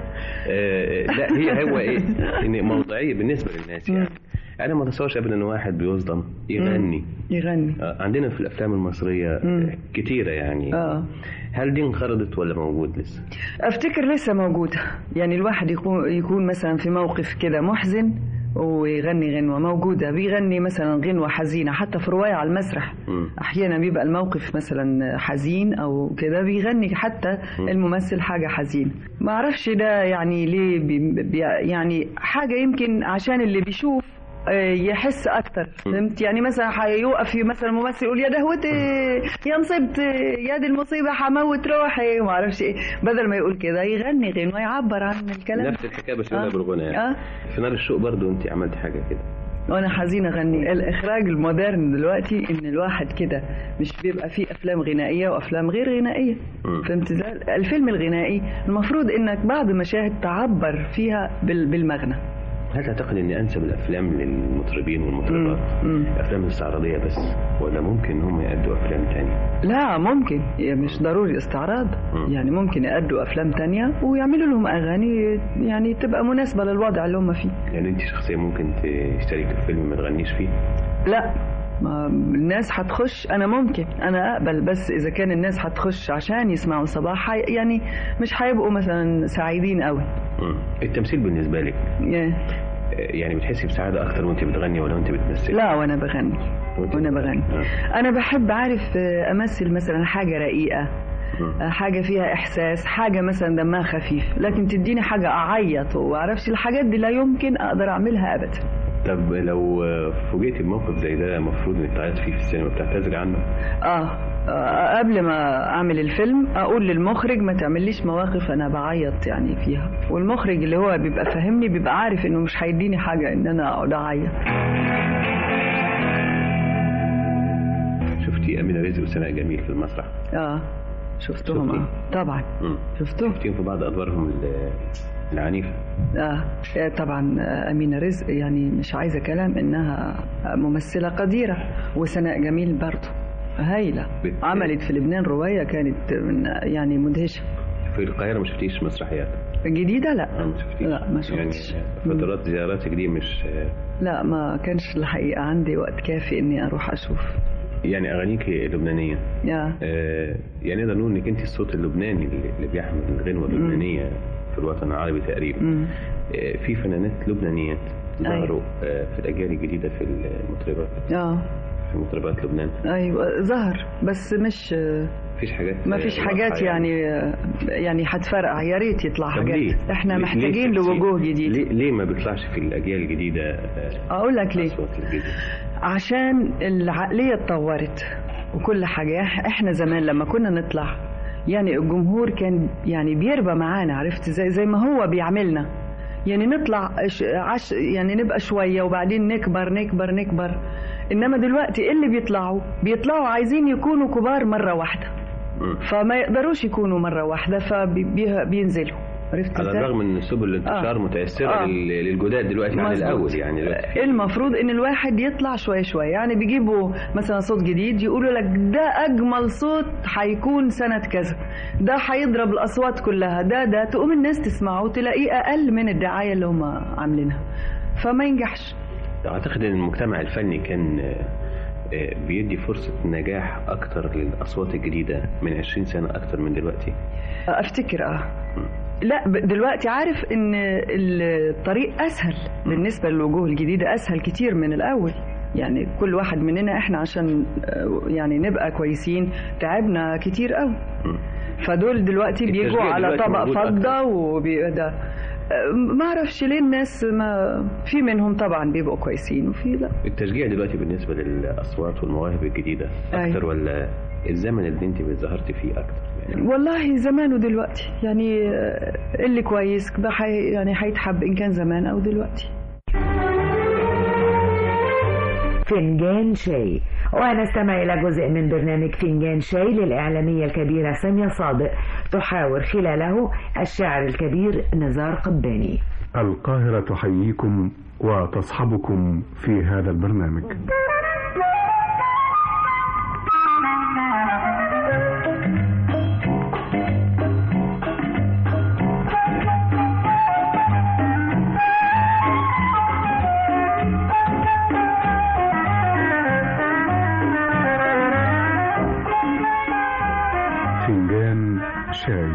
Speaker 14: آه، لا هي هو ايه ان موضوعيه بالنسبه للناس يعني انا ما اتصورش ابدا ان واحد بيصدم يغني
Speaker 15: يغني
Speaker 14: آه، عندنا في الافلام المصريه
Speaker 15: مم.
Speaker 14: كتيره يعني
Speaker 15: اه
Speaker 14: هل دي انقرضت ولا موجود لسه
Speaker 15: افتكر لسه موجوده يعني الواحد يكون يكون مثلا في موقف كده محزن ويغني غنوة موجودة بيغني مثلا غنوة حزينة حتى في رواية على المسرح
Speaker 14: مم.
Speaker 15: أحيانا بيبقى الموقف مثلا حزين أو كده بيغني حتى الممثل حاجة حزينة ما أعرفش ده يعني ليه بي بي يعني حاجة يمكن عشان اللي بيشوف آه، يحس اكتر فهمت يعني مثلا هيوقف مثلا ممثل يقول يا دهوتي يا مصيبتي يا دي المصيبه هموت روحي وما اعرفش ايه بدل ما يقول كده يغني غنوه يعبر عن الكلام
Speaker 14: نفس الحكايه بس يقولها
Speaker 15: آه.
Speaker 14: بالغنى يعني
Speaker 15: آه.
Speaker 14: في نار الشوق برضو انت عملت حاجه كده
Speaker 15: وانا حزينه اغني الاخراج المودرن دلوقتي ان الواحد كده مش بيبقى فيه افلام غنائيه وافلام غير غنائيه فهمت ازاي الفيلم الغنائي المفروض انك بعد مشاهد تعبر فيها بال- بالمغنى
Speaker 14: هل تعتقد ان انسب الافلام للمطربين والمطربات افلام استعراضيه بس ولا ممكن ان هم يأدوا افلام تانية
Speaker 15: لا ممكن يعني مش ضروري استعراض يعني ممكن يأدوا افلام تانية ويعملوا لهم اغاني يعني تبقى مناسبه للوضع اللي هم فيه
Speaker 14: يعني انت شخصيا ممكن تشترك في فيلم ما تغنيش فيه
Speaker 15: لا ما الناس هتخش انا ممكن انا اقبل بس اذا كان الناس هتخش عشان يسمعوا صباح حي- يعني مش هيبقوا مثلا سعيدين قوي
Speaker 14: مم. التمثيل بالنسبه لك
Speaker 15: إيه.
Speaker 14: يعني بتحسي بسعاده اكتر وانت بتغني ولا وانت بتمثلي
Speaker 15: لا وانا بغني وانا بغني انا بحب عارف آه، امثل مثلا حاجه رقيقه آه، حاجه فيها احساس حاجه مثلا دمها خفيف لكن تديني حاجه اعيط واعرفش الحاجات دي لا يمكن اقدر اعملها ابدا
Speaker 14: طب لو فوجئتي بموقف زي ده المفروض انك تعيط فيه في السينما بتعتذري عنه
Speaker 15: آه. اه قبل ما اعمل الفيلم اقول للمخرج ما تعمليش مواقف انا بعيط يعني فيها والمخرج اللي هو بيبقى فاهمني بيبقى عارف انه مش هيديني حاجه ان انا اقعد اعيط
Speaker 14: شفتي امينه رزق وسناء جميل في المسرح
Speaker 15: اه شفتهم
Speaker 14: شفتي؟
Speaker 15: آه. طبعا
Speaker 14: مم.
Speaker 15: شفتهم
Speaker 14: شفتيهم في بعض ادوارهم ال- العنيفه
Speaker 15: آه آه، طبعا آه، أمينة رزق يعني مش عايزة كلام إنها ممثلة قديرة وسناء جميل برضه هايلة عملت في لبنان رواية كانت من يعني مدهشة
Speaker 14: في القاهره ما شفتيش مسرحيات
Speaker 15: جديدة لا
Speaker 14: ما شفتيش
Speaker 15: لا ما
Speaker 14: يعني
Speaker 15: شفتش
Speaker 14: فترات زياراتك دي مش
Speaker 15: لا ما كانش الحقيقة عندي وقت كافي إني أروح أشوف
Speaker 14: يعني اغانيك لبنانيه
Speaker 15: يا
Speaker 14: آه، يعني نقدر نقول انك انت الصوت اللبناني اللي اللي بيحمل الغنوه اللبنانيه في الوطن العربي تقريبا
Speaker 15: مم.
Speaker 14: آه، في فنانات لبنانيات ظهروا آه، في الاجيال الجديده في المطربات
Speaker 15: اه
Speaker 14: في مطربات لبنان
Speaker 15: ايوه ظهر بس مش
Speaker 14: مفيش حاجات
Speaker 15: ما فيش
Speaker 14: آه،
Speaker 15: حاجات
Speaker 14: واضحة
Speaker 15: يعني يعني هتفرقع يا ريت يطلع
Speaker 14: طب
Speaker 15: حاجات
Speaker 14: ليه؟
Speaker 15: احنا
Speaker 14: ليه-
Speaker 15: محتاجين
Speaker 14: ليه التمثيل؟
Speaker 15: لوجوه جديد
Speaker 14: ليه, ليه ما بيطلعش في الاجيال الجديده آه،
Speaker 15: اقول لك ليه
Speaker 14: اصوات الجديده
Speaker 15: عشان العقلية اتطورت وكل حاجة إح- احنا زمان لما كنا نطلع يعني الجمهور كان يعني بيربى معانا عرفت زي زي ما هو بيعملنا يعني نطلع ش- عش يعني نبقى شوية وبعدين نكبر نكبر نكبر إنما دلوقتي إيه اللي بيطلعوا بيطلعوا عايزين يكونوا كبار مرة واحدة فما يقدروش يكونوا مرة واحدة فبينزلوا عرفت
Speaker 14: على
Speaker 15: ازاي؟
Speaker 14: الرغم ان سبل الانتشار
Speaker 15: آه.
Speaker 14: متيسره
Speaker 15: آه.
Speaker 14: لل- للجداد دلوقتي عن
Speaker 15: مظبوط.
Speaker 14: الاول يعني دلوقتي
Speaker 15: المفروض ان الواحد يطلع شويه شويه يعني بيجيبوا مثلا صوت جديد يقولوا لك ده اجمل صوت هيكون سنه كذا ده هيضرب الاصوات كلها ده ده تقوم الناس تسمعه تلاقيه اقل من الدعايه اللي هم عاملينها فما ينجحش
Speaker 14: اعتقد ان المجتمع الفني كان آه، آه، بيدي فرصه نجاح اكتر للاصوات الجديده من 20 سنه اكتر من دلوقتي
Speaker 15: افتكر اه لا ب- دلوقتي عارف ان الطريق اسهل بالنسبه للوجوه الجديده اسهل كتير من الاول يعني كل واحد مننا احنا عشان آه، يعني نبقى كويسين تعبنا كتير قوي فدول دلوقتي بيجوا
Speaker 14: التشجيع
Speaker 15: على
Speaker 14: دلوقتي
Speaker 15: طبق
Speaker 14: موجود
Speaker 15: فضه وبي ده آه، ما اعرفش ليه الناس ما في منهم طبعا بيبقوا كويسين وفي لا
Speaker 14: التشجيع دلوقتي بالنسبه للاصوات والمواهب الجديده اكتر ولا الزمن اللي انت ظهرت فيه اكتر يعني
Speaker 15: والله زمان ودلوقتي يعني آه، اللي كويس ده حي يعني هيتحب ان كان زمان او دلوقتي
Speaker 2: فنجان شاي ونستمع إلى جزء من برنامج فنجان شاي للإعلامية الكبيرة سامية صادق تحاور خلاله الشاعر الكبير نزار قباني
Speaker 16: القاهرة تحييكم وتصحبكم في هذا البرنامج فنجان شاي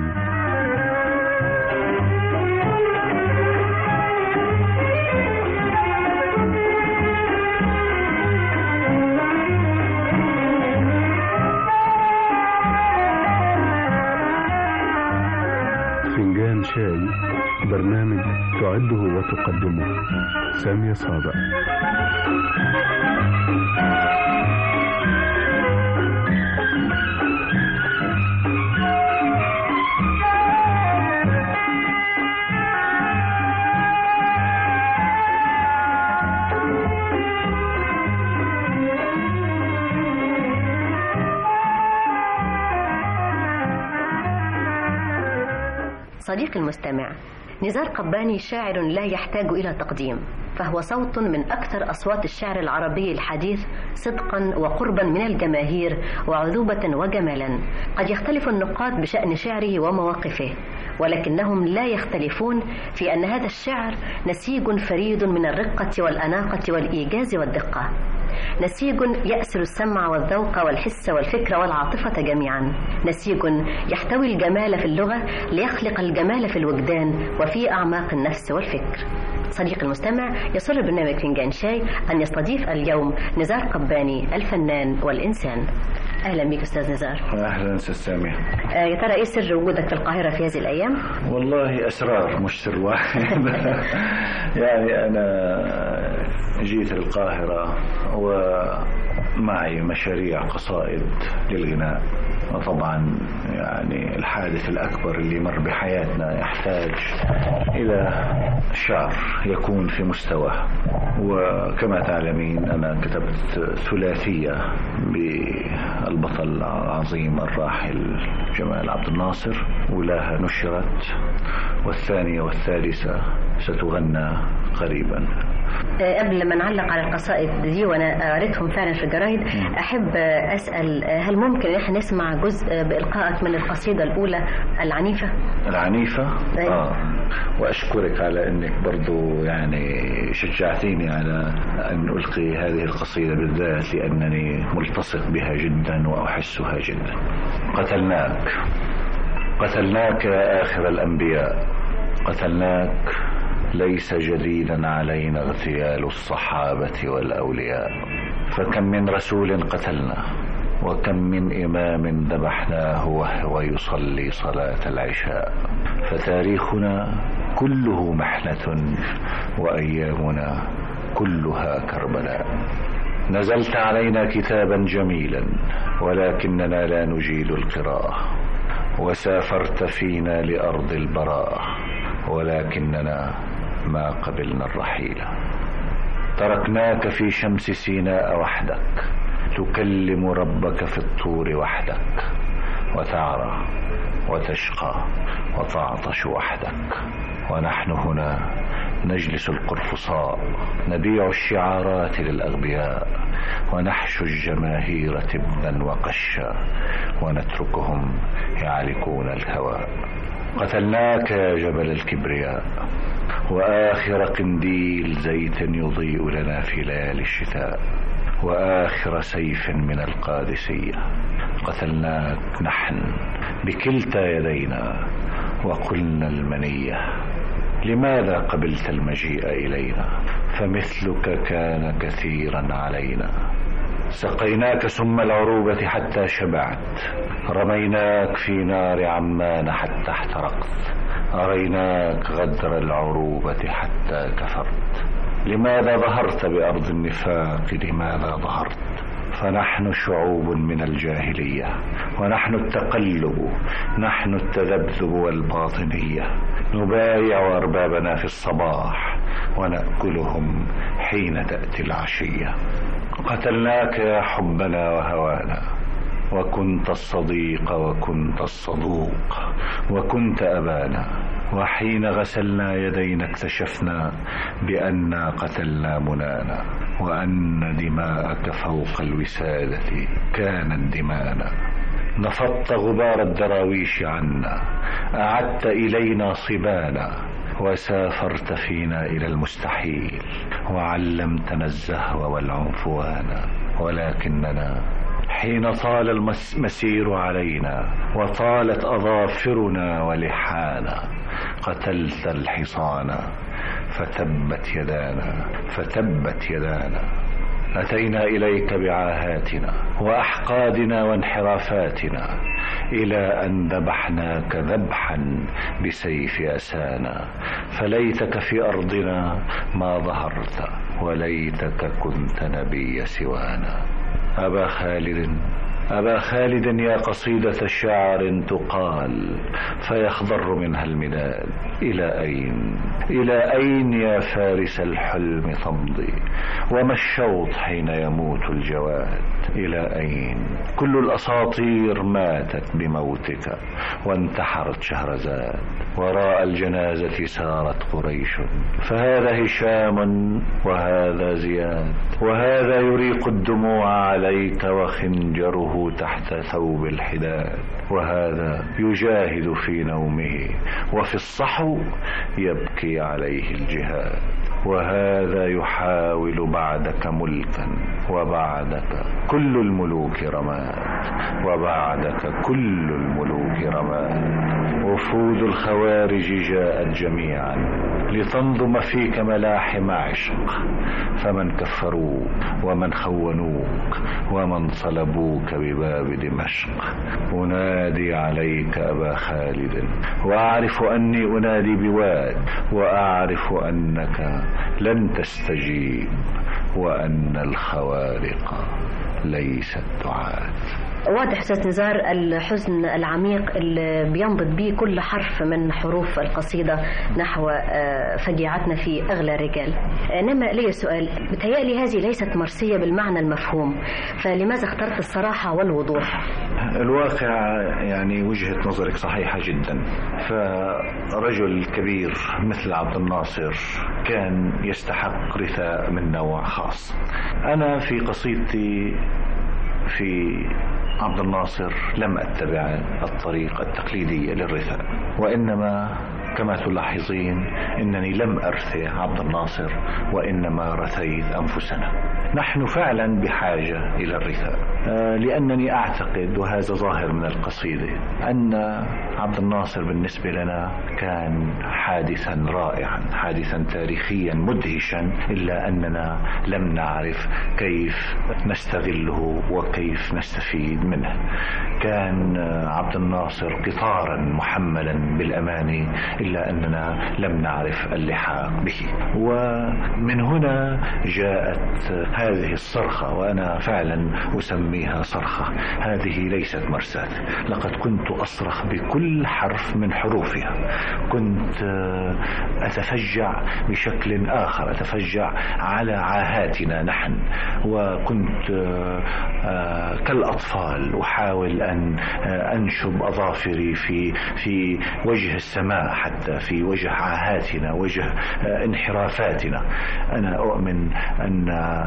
Speaker 16: فنجان شاي برنامج تعده وتقدمه سامية صادق
Speaker 17: صديقي المستمع نزار قباني شاعر لا يحتاج إلى تقديم فهو صوت من أكثر أصوات الشعر العربي الحديث صدقا وقربا من الجماهير وعذوبة وجمالا قد يختلف النقاد بشأن شعره ومواقفه ولكنهم لا يختلفون في أن هذا الشعر نسيج فريد من الرقة والأناقة والإيجاز والدقة نسيج يأسر السمع والذوق والحس والفكر والعاطفة جميعا نسيج يحتوي الجمال في اللغة ليخلق الجمال في الوجدان وفي أعماق النفس والفكر صديقي المستمع يسر برنامج فنجان شاي أن يستضيف اليوم نزار قباني الفنان والإنسان أهلا بك أستاذ نزار
Speaker 18: اهلا استاذ سامي
Speaker 17: آه، يا ترى إيه سر وجودك في القاهرة في هذه الأيام؟
Speaker 18: والله اسرار مش سر واحد يعني انا جيت القاهره ومعي مشاريع قصائد للغناء وطبعا يعني الحادث الاكبر اللي مر بحياتنا يحتاج الى شعر يكون في مستواه وكما تعلمين انا كتبت ثلاثيه بالبطل العظيم الراحل جمال عبد الناصر ولها نشرت والثانيه والثالثه ستغنى قريبا
Speaker 17: آه، قبل ما نعلق على القصائد دي وانا قريتهم فعلا في الجرايد احب آه، اسال آه، هل ممكن ان احنا نسمع جزء آه، بالقائك من القصيده الاولى العنيفه؟
Speaker 18: العنيفة
Speaker 17: أيوة.
Speaker 18: آه وأشكرك على أنك برضو يعني شجعتيني على أن ألقي هذه القصيدة بالذات لأنني ملتصق بها جدا وأحسها جدا قتلناك قتلناك يا آخر الأنبياء قتلناك ليس جديدا علينا اغتيال الصحابة والأولياء فكم من رسول قتلنا وكم من إمام ذبحناه وهو يصلي صلاة العشاء فتاريخنا كله محنة وأيامنا كلها كربلاء نزلت علينا كتابا جميلا ولكننا لا نجيد القراءة وسافرت فينا لأرض البراءة ولكننا ما قبلنا الرحيل تركناك في شمس سيناء وحدك تكلم ربك في الطور وحدك وتعرى وتشقى وتعطش وحدك ونحن هنا نجلس القرفصاء نبيع الشعارات للأغبياء ونحشو الجماهير تبنا وقشا ونتركهم يعلكون الهواء قتلناك يا جبل الكبرياء وآخر قنديل زيت يضيء لنا في ليالي الشتاء وآخر سيف من القادسية قتلناك نحن بكلتا يدينا وقلنا المنية لماذا قبلت المجيء إلينا فمثلك كان كثيرا علينا سقيناك سم العروبة حتى شبعت رميناك في نار عمان حتى احترقت أريناك غدر العروبة حتى كفرت لماذا ظهرت بأرض النفاق لماذا ظهرت فنحن شعوب من الجاهلية ونحن التقلب نحن التذبذب والباطنية نبايع أربابنا في الصباح ونأكلهم حين تأتي العشية قتلناك يا حبنا وهوانا وكنت الصديق وكنت الصدوق وكنت أبانا وحين غسلنا يدينا اكتشفنا بأننا قتلنا منانا وأن دماءك فوق الوسادة كانت دماءنا نفضت غبار الدراويش عنا أعدت إلينا صبانا وسافرت فينا إلى المستحيل وعلمتنا الزهو والعنفوان ولكننا حين طال المسير علينا وطالت أظافرنا ولحانا قتلت الحصان فتبت يدانا فتبت يدانا أتينا إليك بعاهاتنا وأحقادنا وانحرافاتنا إلى أن ذبحناك ذبحا بسيف أسانا فليتك في أرضنا ما ظهرت وليتك كنت نبي سوانا أبا خالد أبا خالد يا قصيدة شعر تقال فيخضر منها المداد إلى أين إلى أين يا فارس الحلم تمضي وما الشوط حين يموت الجواد إلى أين كل الأساطير ماتت بموتك وانتحرت شهرزاد وراء الجنازة سارت قريش فهذا هشام وهذا زياد وهذا يريق الدموع عليك وخنجره تحت ثوب الحداد وهذا يجاهد في نومه وفي الصحو يبكي عليه الجهاد وهذا يحاول بعدك ملكا وبعدك كل الملوك رماد وبعدك كل الملوك رماد وفود الخوارج جاءت جميعا لتنظم فيك ملاحم عشق فمن كفروك ومن خونوك ومن صلبوك بباب دمشق أنادي عليك أبا خالد وأعرف أني أنادي بواد وأعرف أنك لن تستجيب وأن الخوارق ليست تعاد
Speaker 17: واضح استاذ نزار الحزن العميق اللي بينبض به كل حرف من حروف القصيده نحو فجيعتنا في اغلى الرجال. انما لي سؤال بتهيألي هذه ليست مرسيه بالمعنى المفهوم فلماذا اخترت الصراحه والوضوح؟
Speaker 18: الواقع يعني وجهه نظرك صحيحه جدا فرجل كبير مثل عبد الناصر كان يستحق رثاء من نوع خاص. انا في قصيدتي في عبد الناصر لم اتبع الطريقة التقليدية للرثاء وإنما كما تلاحظين إنني لم أرثي عبد الناصر وإنما رثيت أنفسنا نحن فعلا بحاجة إلى الرثاء آه، لأنني أعتقد وهذا ظاهر من القصيدة أن عبد الناصر بالنسبة لنا كان حادثا رائعا حادثا تاريخيا مدهشا إلا أننا لم نعرف كيف نستغله وكيف نستفيد منه كان آه، عبد الناصر قطارا محملا بالأماني إلا أننا لم نعرف اللحاق به ومن هنا جاءت هذه الصرخة وأنا فعلا أسميها صرخة هذه ليست مرساة لقد كنت أصرخ بكل حرف من حروفها كنت آه، أتفجع بشكل آخر أتفجع على عاهاتنا نحن وكنت آه، آه، كالأطفال أحاول أن آه، أنشب أظافري في في وجه السماء حتى في وجه عاهاتنا وجه آه، انحرافاتنا أنا أؤمن أن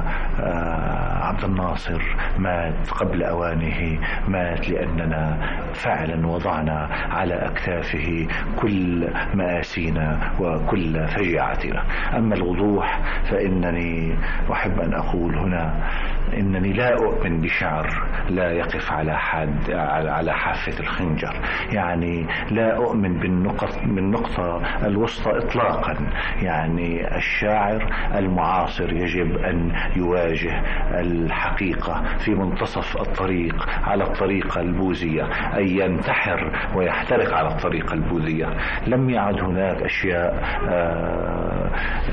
Speaker 18: آه، عبد الناصر مات قبل أوانه مات لأننا فعلا وضعنا على أكتافه كل مآسينا وكل فجيعتنا أما الوضوح فإنني أحب أن أقول هنا إنني لا أؤمن بشعر لا يقف على حد على على حافة الخنجر يعني لا أؤمن بالنقط بالنقطة الوسطى إطلاقا يعني الشاعر المعاصر يجب أن يواجه الحقيقة في منتصف الطريق على الطريقة البوذية أن ينتحر ويحترق على الطريقة البوذية لم يعد هناك أشياء آه،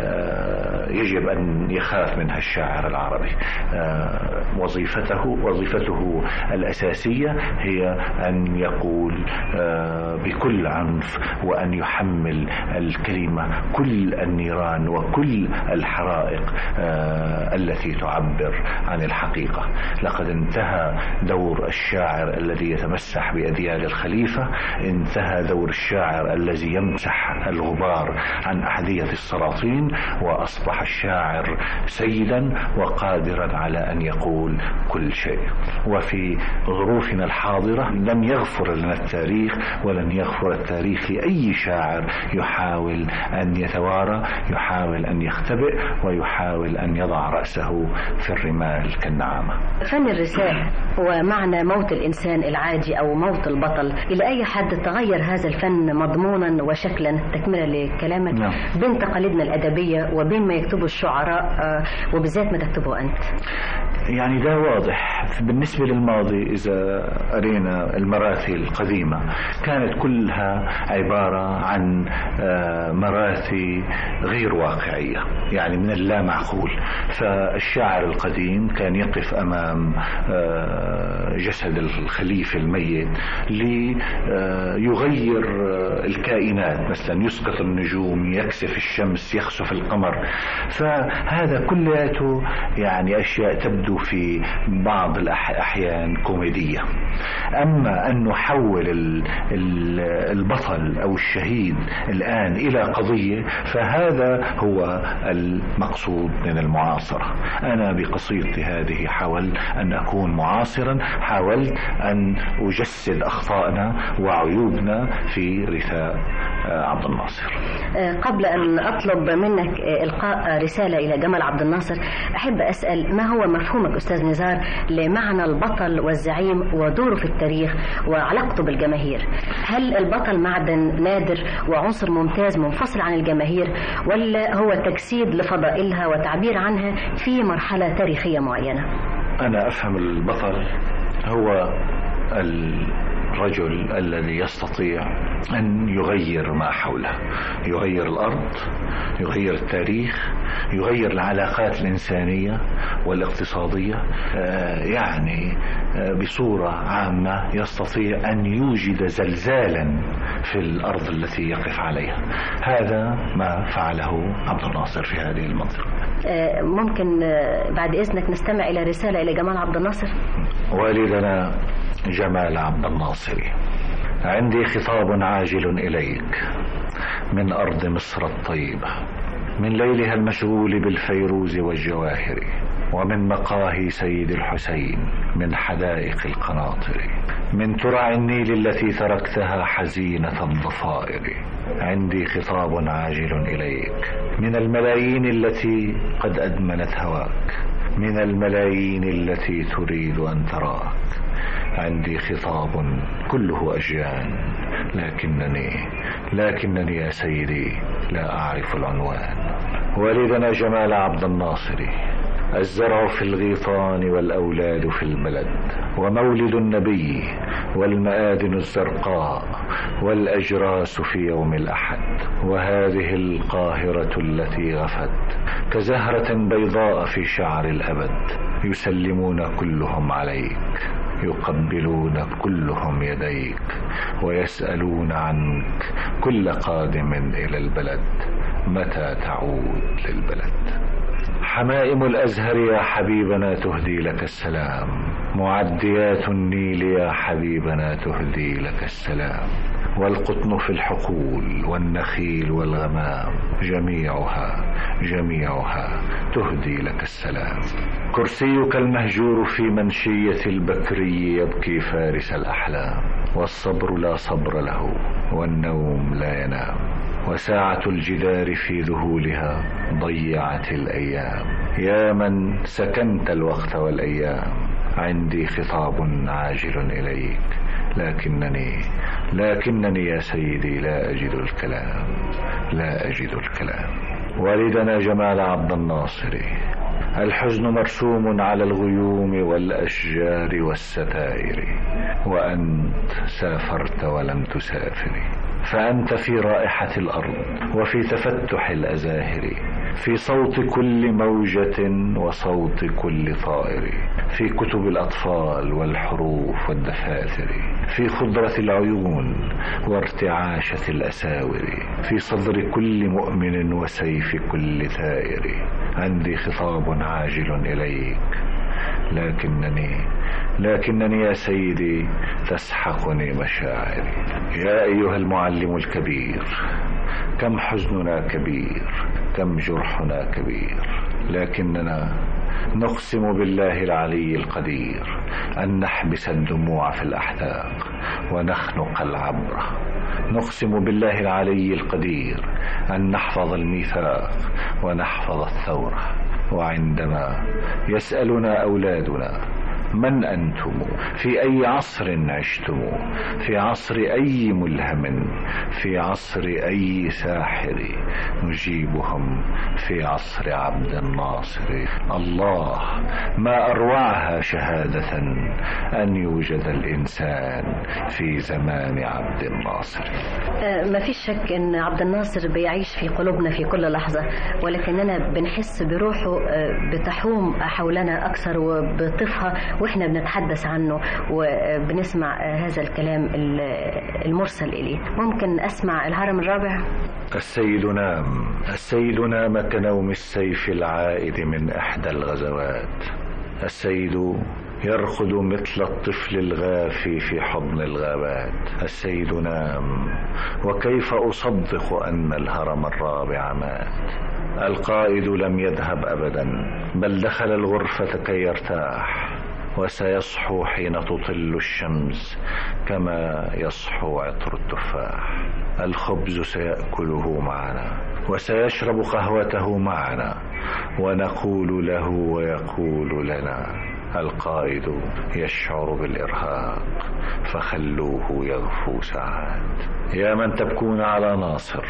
Speaker 18: آه، يجب أن يخاف منها الشاعر العربي آه، وظيفته وظيفته الأساسية هي أن يقول آه، بكل عنف وأن يحمل الكلمة كل النيران وكل الحرائق آه، التي تعبر عن الحقيقة لقد انتهى دور الشاعر الذي يتمسح بأديال الخليفة انتهى دور الشاعر الذي يمسح الغبار عن أحذية السلاطين وأصبح الشاعر سيدا وقادرا على أن يقول كل شيء وفي ظروفنا الحاضرة لن يغفر لنا التاريخ ولن يغفر التاريخ لأي شاعر يحاول أن يتوارى يحاول أن يختبئ ويحاول أن يضع رأسه في الرمال كالنعامة
Speaker 17: فن الرسالة ومعنى موت الإنسان العادي أو موت البطل إلى أي حد تغير هذا الفن مضمونا وشكلا تكملة لكلامك
Speaker 18: نعم.
Speaker 17: بين تقاليدنا الأدبية وبين ما يكتبه الشعراء آه، وبالذات ما تكتبه أنت
Speaker 18: يعني ده واضح بالنسبة للماضي إذا قرينا المراثي القديمة كانت كلها عبارة عن آه، مراثي غير واقعية يعني من اللا معقول فالشاعر القديم كان يقف أمام آه، جسد الخليفة الميت ليغير الكائنات مثلا يسقط النجوم يكسف الشمس يخسف القمر فهذا كلياته يعني أشياء تبدو في بعض الأحيان كوميدية أما أن نحول ال- ال- البطل أو الشهيد الآن إلى قضية فهذا هو المقصود من المعاصرة أنا بقصيدتي هذه حاولت أن أكون معاصرا حاولت أن أجسد أخطائنا وعيوبنا في رثاء آه، عبد الناصر
Speaker 17: آه، قبل أن أطلب منك آه، إلقاء رسالة إلى جمال عبد الناصر أحب أسأل ما هو مفهومك أستاذ نزار لمعنى البطل والزعيم ودوره في التاريخ وعلاقته بالجماهير هل البطل معدن نادر وعنصر ممتاز منفصل عن الجماهير ولا هو تجسيد لفضائلها وتعبير عنها في مرحلة تاريخية معينة
Speaker 18: أنا أفهم البطل هو الرجل الذي يستطيع أن يغير ما حوله يغير الأرض يغير التاريخ يغير العلاقات الإنسانية والاقتصادية آه، يعني آه، بصورة عامة يستطيع أن يوجد زلزالا في الأرض التي يقف عليها هذا ما فعله عبد الناصر في هذه المنطقة
Speaker 17: آه، ممكن آه، بعد إذنك نستمع إلى رسالة إلى جمال عبد الناصر
Speaker 18: والدنا جمال عبد الناصر عندي خطاب عاجل إليك من أرض مصر الطيبة من ليلها المشغول بالفيروز والجواهر ومن مقاهي سيد الحسين من حدائق القناطر من ترع النيل التي تركتها حزينة الضفائر عندي خطاب عاجل إليك من الملايين التي قد أدمنت هواك من الملايين التي تريد أن تراك عندي خطاب كله أجيان لكنني لكنني يا سيدي لا أعرف العنوان والدنا جمال عبد الناصر الزرع في الغيطان والأولاد في البلد ومولد النبي والمآذن الزرقاء والأجراس في يوم الأحد وهذه القاهرة التي غفت كزهرة بيضاء في شعر الأبد يسلمون كلهم عليك يقبلون كلهم يديك ويسألون عنك كل قادم إلى البلد متى تعود للبلد حمائم الأزهر يا حبيبنا تهدي لك السلام معديات النيل يا حبيبنا تهدي لك السلام والقطن في الحقول والنخيل والغمام جميعها جميعها تهدي لك السلام كرسيك المهجور في منشية البكري يبكي فارس الأحلام والصبر لا صبر له والنوم لا ينام وساعة الجدار في ذهولها ضيعت الأيام يا من سكنت الوقت والأيام عندي خطاب عاجل إليك لكنني لكنني يا سيدي لا أجد الكلام لا أجد الكلام والدنا جمال عبد الناصر الحزن مرسوم على الغيوم والأشجار والستائر وأنت سافرت ولم تسافر فأنت في رائحة الأرض وفي تفتح الأزاهر في صوت كل موجة وصوت كل طائر في كتب الأطفال والحروف والدفاتر في خضرة العيون وارتعاشة الأساور في صدر كل مؤمن وسيف كل ثائر عندي خطاب عاجل إليك لكنني لكنني يا سيدي تسحقني مشاعري يا أيها المعلم الكبير كم حزننا كبير كم جرحنا كبير لكننا نقسم بالله العلي القدير أن نحبس الدموع في الأحداق ونخنق العبرة نقسم بالله العلي القدير أن نحفظ الميثاق ونحفظ الثورة وعندما يسألنا أولادنا من أنتم في أي عصر عشتم في عصر أي ملهم في عصر أي ساحر نجيبهم في عصر عبد الناصر الله ما أروعها شهادة أن يوجد الإنسان في زمان عبد الناصر
Speaker 17: ما فيش شك ان عبد الناصر بيعيش في قلوبنا في كل لحظة ولكننا بنحس بروحه بتحوم حولنا أكثر وبطفها وإحنا بنتحدث عنه وبنسمع هذا الكلام المرسل إليه ممكن أسمع الهرم الرابع
Speaker 18: السيد نام السيد نام كنوم السيف العائد من إحدى الغزوات السيد يرقد مثل الطفل الغافي في حضن الغابات السيد نام وكيف أصدق أن الهرم الرابع مات القائد لم يذهب أبدا بل دخل الغرفة كي يرتاح وسيصحو حين تطل الشمس كما يصحو عطر التفاح الخبز سيأكله معنا وسيشرب قهوته معنا ونقول له ويقول لنا القائد يشعر بالإرهاق فخلوه يغفو ساعات يا من تبكون على ناصر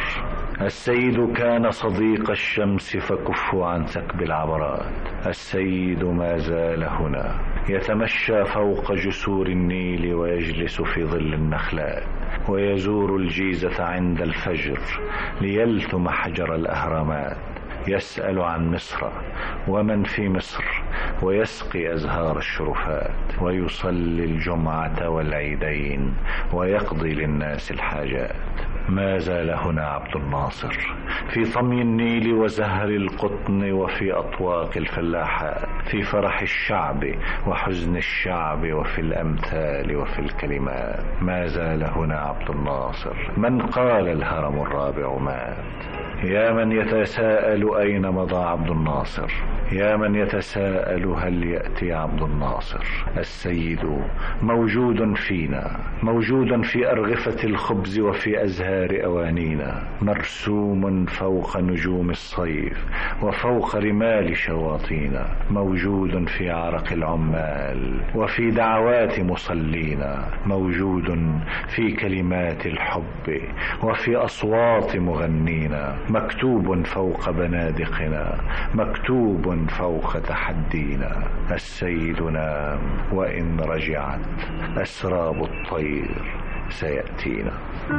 Speaker 18: السيد كان صديق الشمس فكفوا عن سكب العبرات السيد ما زال هنا يتمشى فوق جسور النيل ويجلس في ظل النخلات ويزور الجيزة عند الفجر ليلتم حجر الأهرامات يسأل عن مصر ومن في مصر ويسقي أزهار الشرفات ويصلي الجمعة والعيدين ويقضي للناس الحاجات ما زال هنا عبد الناصر في طمي النيل وزهر القطن وفي أطواق الفلاحات في فرح الشعب وحزن الشعب وفي الأمثال وفي الكلمات ما زال هنا عبد الناصر من قال الهرم الرابع مات يا من يتساءل أين مضى عبد الناصر يا من يتساءل هل يأتي عبد الناصر السيد موجود فينا موجود في أرغفة الخبز وفي أزهار أوانينا مرسوم فوق نجوم الصيف وفوق رمال شواطينا موجود في عرق العمال وفي دعوات مصلينا موجود في كلمات الحب وفي أصوات مغنينا مكتوب فوق بنادقنا مكتوب فوق تحدينا السيد نام وإن رجعت أسراب الطير سيأتينا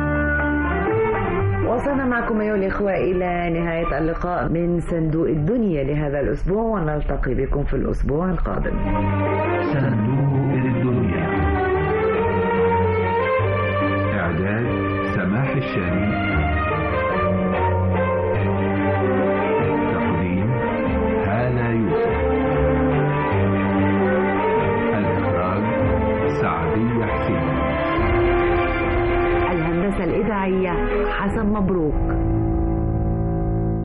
Speaker 2: وصلنا معكم أيها الإخوة إلى نهاية اللقاء من صندوق الدنيا لهذا الأسبوع ونلتقي بكم في الأسبوع القادم
Speaker 1: صندوق الدنيا إعداد سماح الشامي تقديم هالة يوسف الإخراج سعدية حسين
Speaker 2: الهندسة الإذاعية حسن مبروك